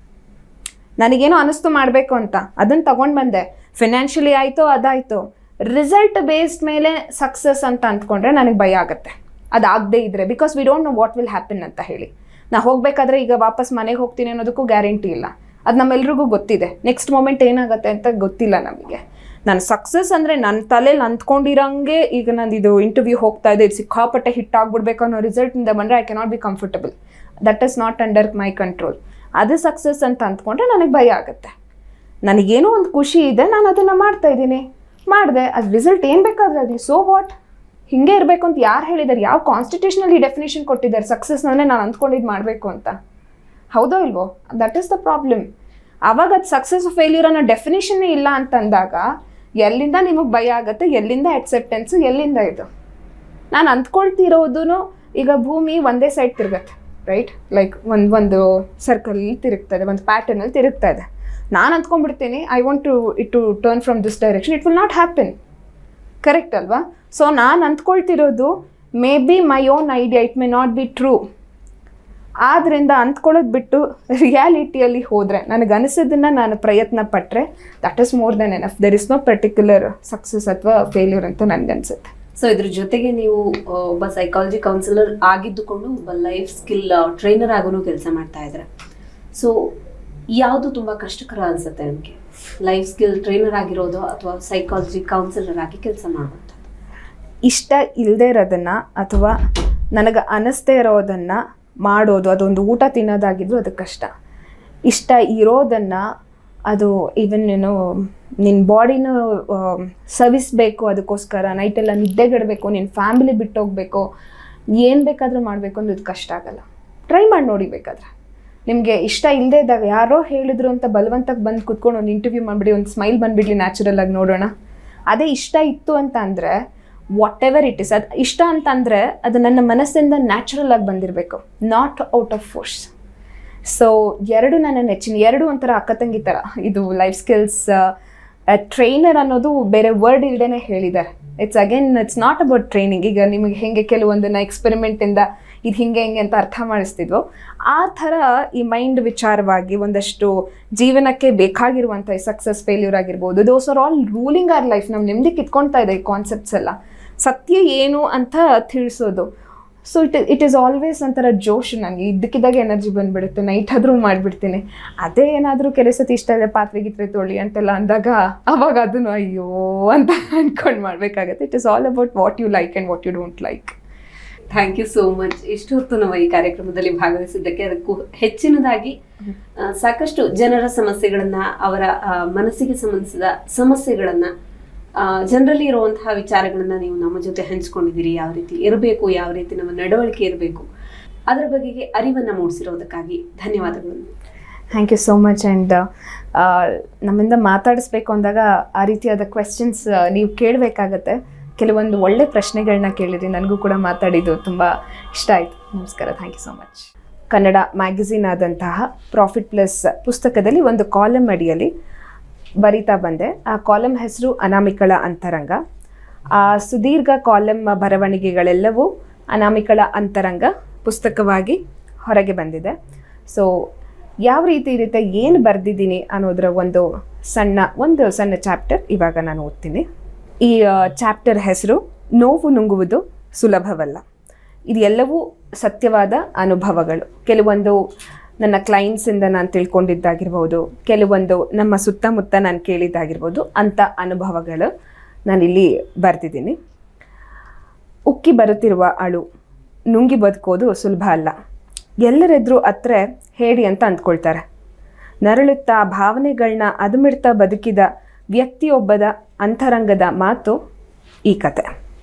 Speaker 3: ನನಗೇನೋ ಅನಿಸ್ತು ಮಾಡಬೇಕು ಅಂತ ಅದನ್ನು ತಗೊಂಡು ಬಂದೆ ಫಿನಾನ್ಷಿಯಲಿ ಆಯಿತು ಅದಾಯಿತು ರಿಸಲ್ಟ್ ಬೇಸ್ಡ್ ಮೇಲೆ ಸಕ್ಸಸ್ ಅಂತ ಅಂದ್ಕೊಂಡ್ರೆ ನನಗೆ ಭಯ ಆಗುತ್ತೆ ಅದಾಗದೇ ಇದ್ರೆ because we don't know what will happen ಅಂತ ಹೇಳಿ ನಾ ಹೋಗಬೇಕಾದ್ರೆ ಈಗ ವಾಪಸ್ ಮನೆಗೆ ಹೋಗ್ತೀನಿ ಅನ್ನೋದಕ್ಕೂ ಗ್ಯಾರಂಟಿ ಇಲ್ಲ ಅದು ನಮ್ಮೆಲ್ರಿಗೂ ಗೊತ್ತಿದೆ ನೆಕ್ಸ್ಟ್ ಮೂಮೆಂಟ್ ಏನಾಗುತ್ತೆ ಅಂತ ಗೊತ್ತಿಲ್ಲ ನಮಗೆ ನಾನು ಸಕ್ಸಸ್ ಅಂದರೆ ನನ್ನ ತಲೆಯಲ್ಲಿ ಅಂದ್ಕೊಂಡಿರಂಗೆ ಈಗ ನಂದು ಇದು ಇಂಟರ್ವ್ಯೂ ಹೋಗ್ತಾ ಇದೆ ಇದು ಸಿಕ್ಕಾಪಟ್ಟೆ ಹಿಟ್ ಆಗ್ಬಿಡ್ಬೇಕು ಅನ್ನೋ ರಿಸಲ್ಟಿಂದ ಬಂದರೆ I cannot be comfortable that is not under my control ಅದು ಸಕ್ಸಸ್ ಅಂತ ಅಂದ್ಕೊಂಡ್ರೆ ನನಗೆ ಭಯ ಆಗುತ್ತೆ ನನಗೇನೋ ಒಂದು ಖುಷಿ ಇದೆ ನಾನು ಅದನ್ನು ಮಾಡ್ತಾ ಇದ್ದೀನಿ ಮಾಡಿದೆ ಅದು ರಿಸಲ್ಟ್ ಏನು ಬೇಕಾದ್ರೆ ಆಗಲಿ ಸೋ ವಾಟ್ ಹಿಂಗೆ ಇರಬೇಕು ಅಂತ ಯಾರು ಹೇಳಿದ್ದಾರೆ ಯಾವ ಕಾನ್ಸ್ಟಿಟ್ಯೂಷನಲ್ಲಿ ಡೆಫಿನೇಷನ್ ಕೊಟ್ಟಿದ್ದಾರೆ ಸಕ್ಸಸ್ ಅಂದರೆ ನಾನು ಅಂದ್ಕೊಂಡಿದ್ದು ಮಾಡಬೇಕು ಅಂತ ಹೌದೋ ಇಲ್ವೋ ದಟ್ ಈಸ್ ದ ಪ್ರಾಬ್ಲಮ್ ಆವಾಗ ಅದು ಸಕ್ಸಸ್ ಫೇಲ್ಯೂರ್ ಅನ್ನೋ ಡೆಫಿನೇಷನ್ನೇ ಇಲ್ಲ ಅಂತಂದಾಗ ಎಲ್ಲಿಂದ ನಿಮಗೆ ಭಯ ಆಗುತ್ತೆ ಎಲ್ಲಿಂದ ಅಕ್ಸೆಪ್ಟೆನ್ಸು ಎಲ್ಲಿಂದ ಇದು ನಾನು ಅಂದ್ಕೊಳ್ತಿರೋದು ಈಗ ಭೂಮಿ ಒಂದೇ ಸೈಡ್ ತಿರುಗತ್ತೆ ರೈಟ್ ಲೈಕ್ ಒಂದು ಒಂದು ಸರ್ಕಲಲ್ಲಿ ತಿರುಗ್ತದೆ ಒಂದು ಪ್ಯಾಟರ್ನಲ್ಲಿ ತಿರುಗ್ತಾ ಇದೆ ನಾನು ಅಂದ್ಕೊಂಡ್ಬಿಡ್ತೀನಿ I want to it to turn from this direction it will not happen correct ಅಲ್ವಾ ಸೊ ನಾನು ಅಂದ್ಕೊಳ್ತಿರೋದು may be my own idea it may not be true ಆದ್ದರಿಂದ ಅಂದ್ಕೊಳ್ಳೋದು ಬಿಟ್ಟು ರಿಯಾಲಿಟಿಯಲ್ಲಿ ಹೋದರೆ ನನಗೆ ಅನಿಸೋದನ್ನು ನಾನು ಪ್ರಯತ್ನ ಪಟ್ಟರೆ that is more than enough there is no particular success ಅಥವಾ ಫೇಲ್ಯೂರ್ ಅಂತ ನನಗನ್ಸುತ್ತೆ
Speaker 2: ಸೊ ಇದ್ರ ಜೊತೆಗೆ ನೀವು ಆ, ಒಬ್ಬ ಸೈಕಾಲಜಿ ಕೌನ್ಸಿಲರ್ ಆಗಿದ್ದುಕೊಂಡು ಒಬ್ಬ ಲೈಫ್ ಸ್ಕಿಲ್ ಟ್ರೈನರ್ ಆಗೂ ಕೆಲಸ ಮಾಡ್ತಾ ಇದ್ದಾರೆ ಸೊ ಯಾವುದು ತುಂಬ ಕಷ್ಟಕರ ಅನ್ಸುತ್ತೆ ನಿಮಗೆ ಲೈಫ್ ಸ್ಕಿಲ್ ಟ್ರೈನರ್ ಆಗಿರೋದು ಅಥವಾ ಸೈಕಾಲಜಿ ಕೌನ್ಸಿಲರ್ ಆಗಿ ಕೆಲಸ ಮಾಡುವಂಥದ್ದು
Speaker 3: ಇಷ್ಟ ಇಲ್ಲದೆ ಇರೋದನ್ನು ಅಥವಾ ನನಗೆ ಅನ್ನಿಸ್ದೇ ಇರೋದನ್ನು ಮಾಡೋದು ಅದೊಂದು ಊಟ ತಿನ್ನೋದಾಗಿದ್ರು ಅದು ಕಷ್ಟ ಇಷ್ಟ ಇರೋದನ್ನು ಅದು ಈವನ್ ಏನು ನಿನ್ನ ಬಾಡಿನ ಸವಿಸ್ಬೇಕು ಅದಕ್ಕೋಸ್ಕರ ನೈಟೆಲ್ಲ ನಿದ್ದೆಗೆಡಬೇಕು ನಿನ್ನ ಫ್ಯಾಮಿಲಿ ಬಿಟ್ಟು ಹೋಗ್ಬೇಕು ಏನು ಬೇಕಾದರೂ ಮಾಡಬೇಕು ಅನ್ನೋದು ಕಷ್ಟ ಆಗಲ್ಲ ಟ್ರೈ ಮಾಡಿ ನೋಡಿ ಬೇಕಾದ್ರೆ ನಿಮಗೆ ಇಷ್ಟ ಇಲ್ಲದೆ ಇದ್ದಾಗ ಯಾರೋ ಹೇಳಿದ್ರು ಅಂತ ಬಲವಂತಕ್ಕೆ ಬಂದು ಕುತ್ಕೊಂಡು ಒಂದು ಇಂಟರ್ವ್ಯೂ ಮಾಡಿಬಿಡಿ ಒಂದು ಸ್ಮೈಲ್ ಬಂದುಬಿಡ್ಲಿ ನ್ಯಾಚುರಲ್ ಆಗಿ ನೋಡೋಣ ಅದೇ ಇಷ್ಟ ಇತ್ತು ಅಂತ ಅಂದರೆ ವಾಟ್ ಎವರ್ ಇಟ್ ಇಸ್ ಅದು ಇಷ್ಟ ಅಂತ ಅಂದರೆ ಅದು ನನ್ನ ಮನಸ್ಸಿಂದ ನ್ಯಾಚುರಲ್ ಆಗಿ ಬಂದಿರಬೇಕು not out of force so ಎರಡು ನನ್ನ ನೆಚ್ಚಿನ ಎರಡು ಒಂಥರ ಅಕ್ಕ ತಂಗಿ ಥರ ಇದು ಲೈಫ್ ಸ್ಕಿಲ್ಸ್ ಟ್ರೈನರ್ ಅನ್ನೋದು ಬೇರೆ ವರ್ಡ್ ಇಲ್ದೇನೆ ಹೇಳಿದ್ದಾರೆ it's again it's not about training ಈಗ ನಿಮಗೆ ಹೇಗೆ ಕೆಲವೊಂದನ್ನ ಎಕ್ಸ್ಪೆರಿಮೆಂಟಿಂದ ಇದು ಹಿಂಗೆ ಹಿಂಗೆ ಅಂತ ಅರ್ಥ ಮಾಡಿಸ್ತಿದ್ವು ಆ ಥರ ಈ ಮೈಂಡ್ ವಿಚಾರವಾಗಿ ಒಂದಷ್ಟು ಜೀವನಕ್ಕೆ ಬೇಕಾಗಿರುವಂಥ ಸಕ್ಸಸ್ ಫೇಲ್ಯೂರ್ ಆಗಿರ್ಬೋದು those are all ruling our life ನಾವು ನೆಮ್ಮದಿ ಕಿತ್ಕೊಳ್ತಾ ಇದೆ ಈ ಕಾನ್ಸೆಪ್ಟ್ಸ್ ಎಲ್ಲ ಸತ್ಯ ಏನು ಅಂತ ತಿಳಿಸೋದು so it it is always ಒಂಥರ ಜೋಶ್ ನನಗೆ ಇದ್ದಕ್ಕಿದ್ದಾಗ ಎನರ್ಜಿ ಬಂದುಬಿಡುತ್ತೆ ನೈಟ್ ಆದರೂ ಮಾಡಿಬಿಡ್ತೀನಿ ಅದೇ ಏನಾದರೂ ಕೆಲಸತಿ ಇಷ್ಟ ಇದೆ ಪಾತ್ರೆ ಗಿತ್ರೆ ತೊಳಿ ಅಂತೆಲ್ಲ ಅಂದಾಗ ಅವಾಗ ಅದನ್ನು ಅಯ್ಯೋ ಅಂತ ಅಂದ್ಕೊಂಡು ಮಾಡಬೇಕಾಗತ್ತೆ it is all about what you like and what you don't like
Speaker 2: thank you so much ಇಷ್ಟು ಹೊತ್ತು ನಾವು ಈ ಕಾರ್ಯಕ್ರಮದಲ್ಲಿ ಭಾಗವಹಿಸಿದ್ದಕ್ಕೆ ಅದಕ್ಕೂ ಹೆಚ್ಚಿನದಾಗಿ ಆ, ಸಾಕಷ್ಟು ಜನರ ಸಮಸ್ಯೆಗಳನ್ನ ಅವರ ಆ, ಮನಸ್ಸಿಗೆ ಸಂಬಂಧಿಸಿದ ಸಮಸ್ಯೆಗಳನ್ನ ಜನರಲ್ಲಿ ಇರುವಂತಹ ವಿಚಾರಗಳನ್ನ ನೀವು ನಮ್ಮ ಜೊತೆ ಹಂಚ್ಕೊಂಡಿದ್ದೀರಿ ಯಾವ ರೀತಿ ಇರಬೇಕು ಯಾವ ರೀತಿ ನಮ್ಮ ನಡವಳಿಕೆ ಇರಬೇಕು ಅದರ ಬಗೆಗೆ ಅರಿವನ್ನ ಮೂಡಿಸಿರೋದಕ್ಕಾಗಿ ಧನ್ಯವಾದಗಳು
Speaker 3: thank you so much and ನಮ್ಮಿಂದ ಮಾತಾಡಿಸ್ಬೇಕು ಅಂದಾಗ ಆ ರೀತಿಯಾದ ಕ್ವೆಶನ್ಸ್ ನೀವು ಕೇಳಬೇಕಾಗತ್ತೆ ಕೆಲವೊಂದು ಒಳ್ಳೆ ಪ್ರಶ್ನೆಗಳನ್ನ ಕೇಳಿರಿ ನನಗೂ ಕೂಡ ಮಾತಾಡಿದ್ದು ತುಂಬ ಇಷ್ಟ ಆಯಿತು ನಮಸ್ಕಾರ thank you so much Kannada magazine ಆದಂತಹ ಪ್ರಾಫಿಟ್ ಪ್ಲಸ್ ಪುಸ್ತಕದಲ್ಲಿ ಒಂದು ಕಾಲಮ್ ಅಡಿಯಲ್ಲಿ ಬರಿತಾ ಬಂದೆ ಆ ಕಾಲಮ್ ಹೆಸರು ಅನಾಮಿಕಳ ಅಂತರಂಗ ಆ ಸುದೀರ್ಘ ಕಾಲಮ್ ಬರವಣಿಗೆಗಳೆಲ್ಲವೂ ಅನಾಮಿಕಳ ಅಂತರಂಗ ಪುಸ್ತಕವಾಗಿ ಹೊರಗೆ ಬಂದಿದೆ ಸೊ ಯಾವ ರೀತಿ ಇರುತ್ತೆ ಏನು ಬರೆದಿದ್ದೀನಿ ಅನ್ನೋದರ ಒಂದು ಸಣ್ಣ ಒಂದು ಸಣ್ಣ ಚಾಪ್ಟರ್ ಇವಾಗ ನಾನು ಓದ್ತೀನಿ ಈ ಚಾಪ್ಟರ್ ಹೆಸರು ನೋವು ನುಂಗುವುದು ಸುಲಭವಲ್ಲ ಇದು ಎಲ್ಲವೂ ಸತ್ಯವಾದ ಅನುಭವಗಳು ಕೆಲವೊಂದು ನನ್ನ ಕ್ಲೈಂಟ್ಸಿಂದ ನಾನು ತಿಳ್ಕೊಂಡಿದ್ದಾಗಿರ್ಬೋದು ಕೆಲವೊಂದು ನಮ್ಮ ಸುತ್ತಮುತ್ತ ನಾನು ಕೇಳಿದ್ದಾಗಿರ್ಬೋದು ಅಂಥ ಅನುಭವಗಳು ನಾನಿಲ್ಲಿ ಬರೆದಿದ್ದೀನಿ ಉಕ್ಕಿ ಬರುತ್ತಿರುವ ಅಳು ನುಂಗಿ ಬದುಕೋದು ಸುಲಭ ಅಲ್ಲ ಎಲ್ಲರೆದ್ರು ಅತ್ರೆ ಹೇಳಿ ಅಂತ ಅಂದ್ಕೊಳ್ತಾರೆ ನರಳುತ್ತಾ ಭಾವನೆಗಳನ್ನ ಅದುಮಿಡ್ತಾ ಬದುಕಿದ ವ್ಯಕ್ತಿಯೊಬ್ಬದ ಅಂತರಂಗದ ಮಾತು ಈ ಕತೆ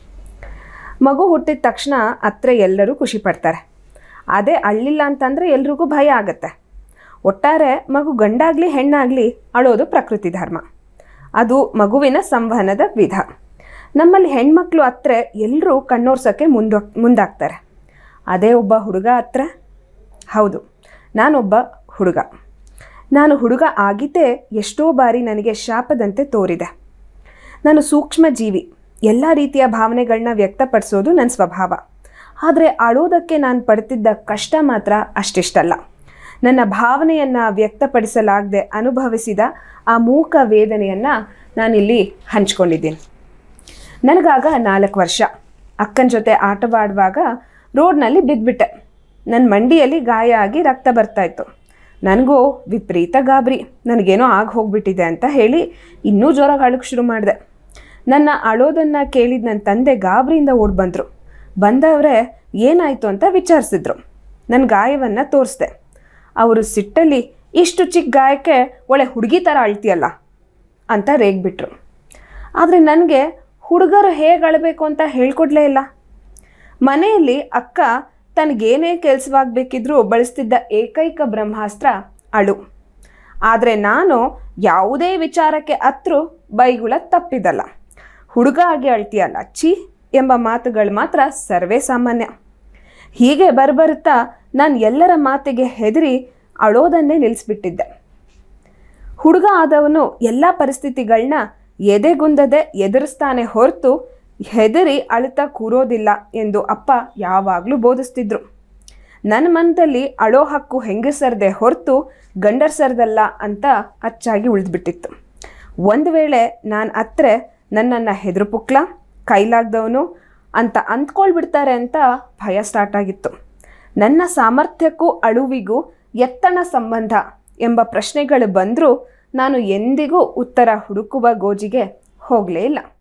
Speaker 3: ಮಗು ಹುಟ್ಟಿದ ತಕ್ಷಣ ಅತ್ರೆ ಎಲ್ಲರೂ ಖುಷಿ ಪಡ್ತಾರೆ ಅದೇ ಅಳ್ಳಿಲ್ಲ ಅಂತಂದರೆ ಎಲ್ರಿಗೂ ಭಯ ಆಗತ್ತೆ ಒಟ್ಟಾರೆ ಮಗು ಗಂಡಾಗಲಿ ಹೆಣ್ಣಾಗಲಿ ಅಳೋದು ಪ್ರಕೃತಿ ಧರ್ಮ ಅದು ಮಗುವಿನ ಸಂವಹನದ ವಿಧ ನಮ್ಮಲ್ಲಿ ಹೆಣ್ಮಕ್ಳು ಹತ್ರ ಎಲ್ಲರೂ ಕಣ್ಣೋರ್ಸೋಕ್ಕೆ ಮುಂದೋ ಮುಂದಾಗ್ತಾರೆ ಅದೇ ಒಬ್ಬ ಹುಡುಗ ಹತ್ರ ಹೌದು ನಾನೊಬ್ಬ ಹುಡುಗ ನಾನು ಹುಡುಗ ಆಗಿದ್ದೇ ಎಷ್ಟೋ ಬಾರಿ ನನಗೆ ಶಾಪದಂತೆ ತೋರಿದೆ ನಾನು ಸೂಕ್ಷ್ಮ ಜೀವಿ ಎಲ್ಲ ರೀತಿಯ ಭಾವನೆಗಳನ್ನ ವ್ಯಕ್ತಪಡಿಸೋದು ನನ್ನ ಸ್ವಭಾವ ಆದರೆ ಅಳೋದಕ್ಕೆ ನಾನು ಪಡ್ತಿದ್ದ ಕಷ್ಟ ಮಾತ್ರ ಅಷ್ಟಿಷ್ಟಲ್ಲ ನನ್ನ ಭಾವನೆಯನ್ನು ವ್ಯಕ್ತಪಡಿಸಲಾಗದೆ ಅನುಭವಿಸಿದ ಆ ಮೂಕ ವೇದನೆಯನ್ನು ನಾನಿಲ್ಲಿ ಹಂಚ್ಕೊಂಡಿದ್ದೀನಿ ನನಗಾಗ ನಾಲ್ಕು ವರ್ಷ ಅಕ್ಕನ ಜೊತೆ ಆಟವಾಡುವಾಗ ರೋಡ್ನಲ್ಲಿ ಬಿದ್ದುಬಿಟ್ಟೆ ನನ್ನ ಮಂಡಿಯಲ್ಲಿ ಗಾಯ ಆಗಿ ರಕ್ತ ಬರ್ತಾಯಿತ್ತು ನನಗೂ ವಿಪರೀತ ಗಾಬರಿ ನನಗೇನೋ ಆಗಿ ಹೋಗ್ಬಿಟ್ಟಿದೆ ಅಂತ ಹೇಳಿ ಇನ್ನೂ ಜೋರಾಗಿ ಅಳಕ್ಕೆ ಶುರು ಮಾಡಿದೆ ನನ್ನ ಅಳೋದನ್ನು ಕೇಳಿದ ನನ್ನ ತಂದೆ ಗಾಬರಿಯಿಂದ ಓಡಿ ಬಂದರು ಬಂದವರೇ ಏನಾಯಿತು ಅಂತ ವಿಚಾರಿಸಿದ್ರು ನನ್ನ ಗಾಯವನ್ನು ತೋರಿಸ್ದೆ ಅವರು ಸಿಟ್ಟಲ್ಲಿ ಇಷ್ಟು ಚಿಕ್ಕ ಗಾಯಕ್ಕೆ ಒಳ್ಳೆ ಹುಡುಗಿ ಥರ ಅಳ್ತೀಯಲ್ಲ ಅಂತ ರೇಗ್ಬಿಟ್ರು ಆದರೆ ನನಗೆ ಹುಡುಗರು ಹೇಗೆ ಅಳಬೇಕು ಅಂತ ಹೇಳ್ಕೊಡ್ಲೇ ಇಲ್ಲ ಮನೆಯಲ್ಲಿ ಅಕ್ಕ ತನಗೇನೇ ಕೆಲಸವಾಗಬೇಕಿದ್ರೂ ಬಳಸ್ತಿದ್ದ ಏಕೈಕ ಬ್ರಹ್ಮಾಸ್ತ್ರ ಅಳು ಆದರೆ ನಾನು ಯಾವುದೇ ವಿಚಾರಕ್ಕೆ ಹತ್ರು ಬೈಗುಳ ತಪ್ಪಿದಲ್ಲ ಹುಡುಗ ಆಗಿ ಅಳ್ತೀಯಲ್ಲ ಛೀ ಎಂಬ ಮಾತುಗಳು ಮಾತ್ರ ಸರ್ವೇ ಸಾಮಾನ್ಯ ಹೀಗೆ ಬರಬರುತ್ತಾ ನಾನು ಎಲ್ಲರ ಮಾತಿಗೆ ಹೆದರಿ ಅಳೋದನ್ನೇ ನಿಲ್ಲಿಸ್ಬಿಟ್ಟಿದ್ದೆ ಹುಡುಗ ಆದವನು ಎಲ್ಲ ಪರಿಸ್ಥಿತಿಗಳನ್ನ ಎದೆಗುಂದದೆ ಎದುರಿಸ್ತಾನೆ ಹೊರತು ಹೆದರಿ ಅಳುತ್ತಾ ಕೂರೋದಿಲ್ಲ ಎಂದು ಅಪ್ಪ ಯಾವಾಗಲೂ ಬೋಧಿಸ್ತಿದ್ರು ನನ್ನ ಮನದಲ್ಲಿ ಅಳೋ ಹಕ್ಕು ಹೆಂಗಸರ್ದೆ ಹೊರತು ಗಂಡಸರ್ದಲ್ಲ ಅಂತ ಅಚ್ಚಾಗಿ ಉಳಿದ್ಬಿಟ್ಟಿತ್ತು ಒಂದು ವೇಳೆ ನಾನು ಅತ್ರೆ ನನ್ನನ್ನು ಹೆದರು ಪುಕ್ಲ ಕೈಲಾಗ್ದವನು ಅಂತ ಅಂದ್ಕೊಳ್ಬಿಡ್ತಾರೆ ಅಂತ ಭಯ ಸ್ಟಾರ್ಟ್ ಆಗಿತ್ತು ನನ್ನ ಸಾಮರ್ಥ್ಯಕ್ಕೂ ಅಳುವಿಗೂ ಎತ್ತಣ ಸಂಬಂಧ ಎಂಬ ಪ್ರಶ್ನೆಗಳು ಬಂದರೂ ನಾನು ಎಂದಿಗೂ ಉತ್ತರ ಹುಡುಕುವ ಗೋಜಿಗೆ ಹೋಗಲೇ ಇಲ್ಲ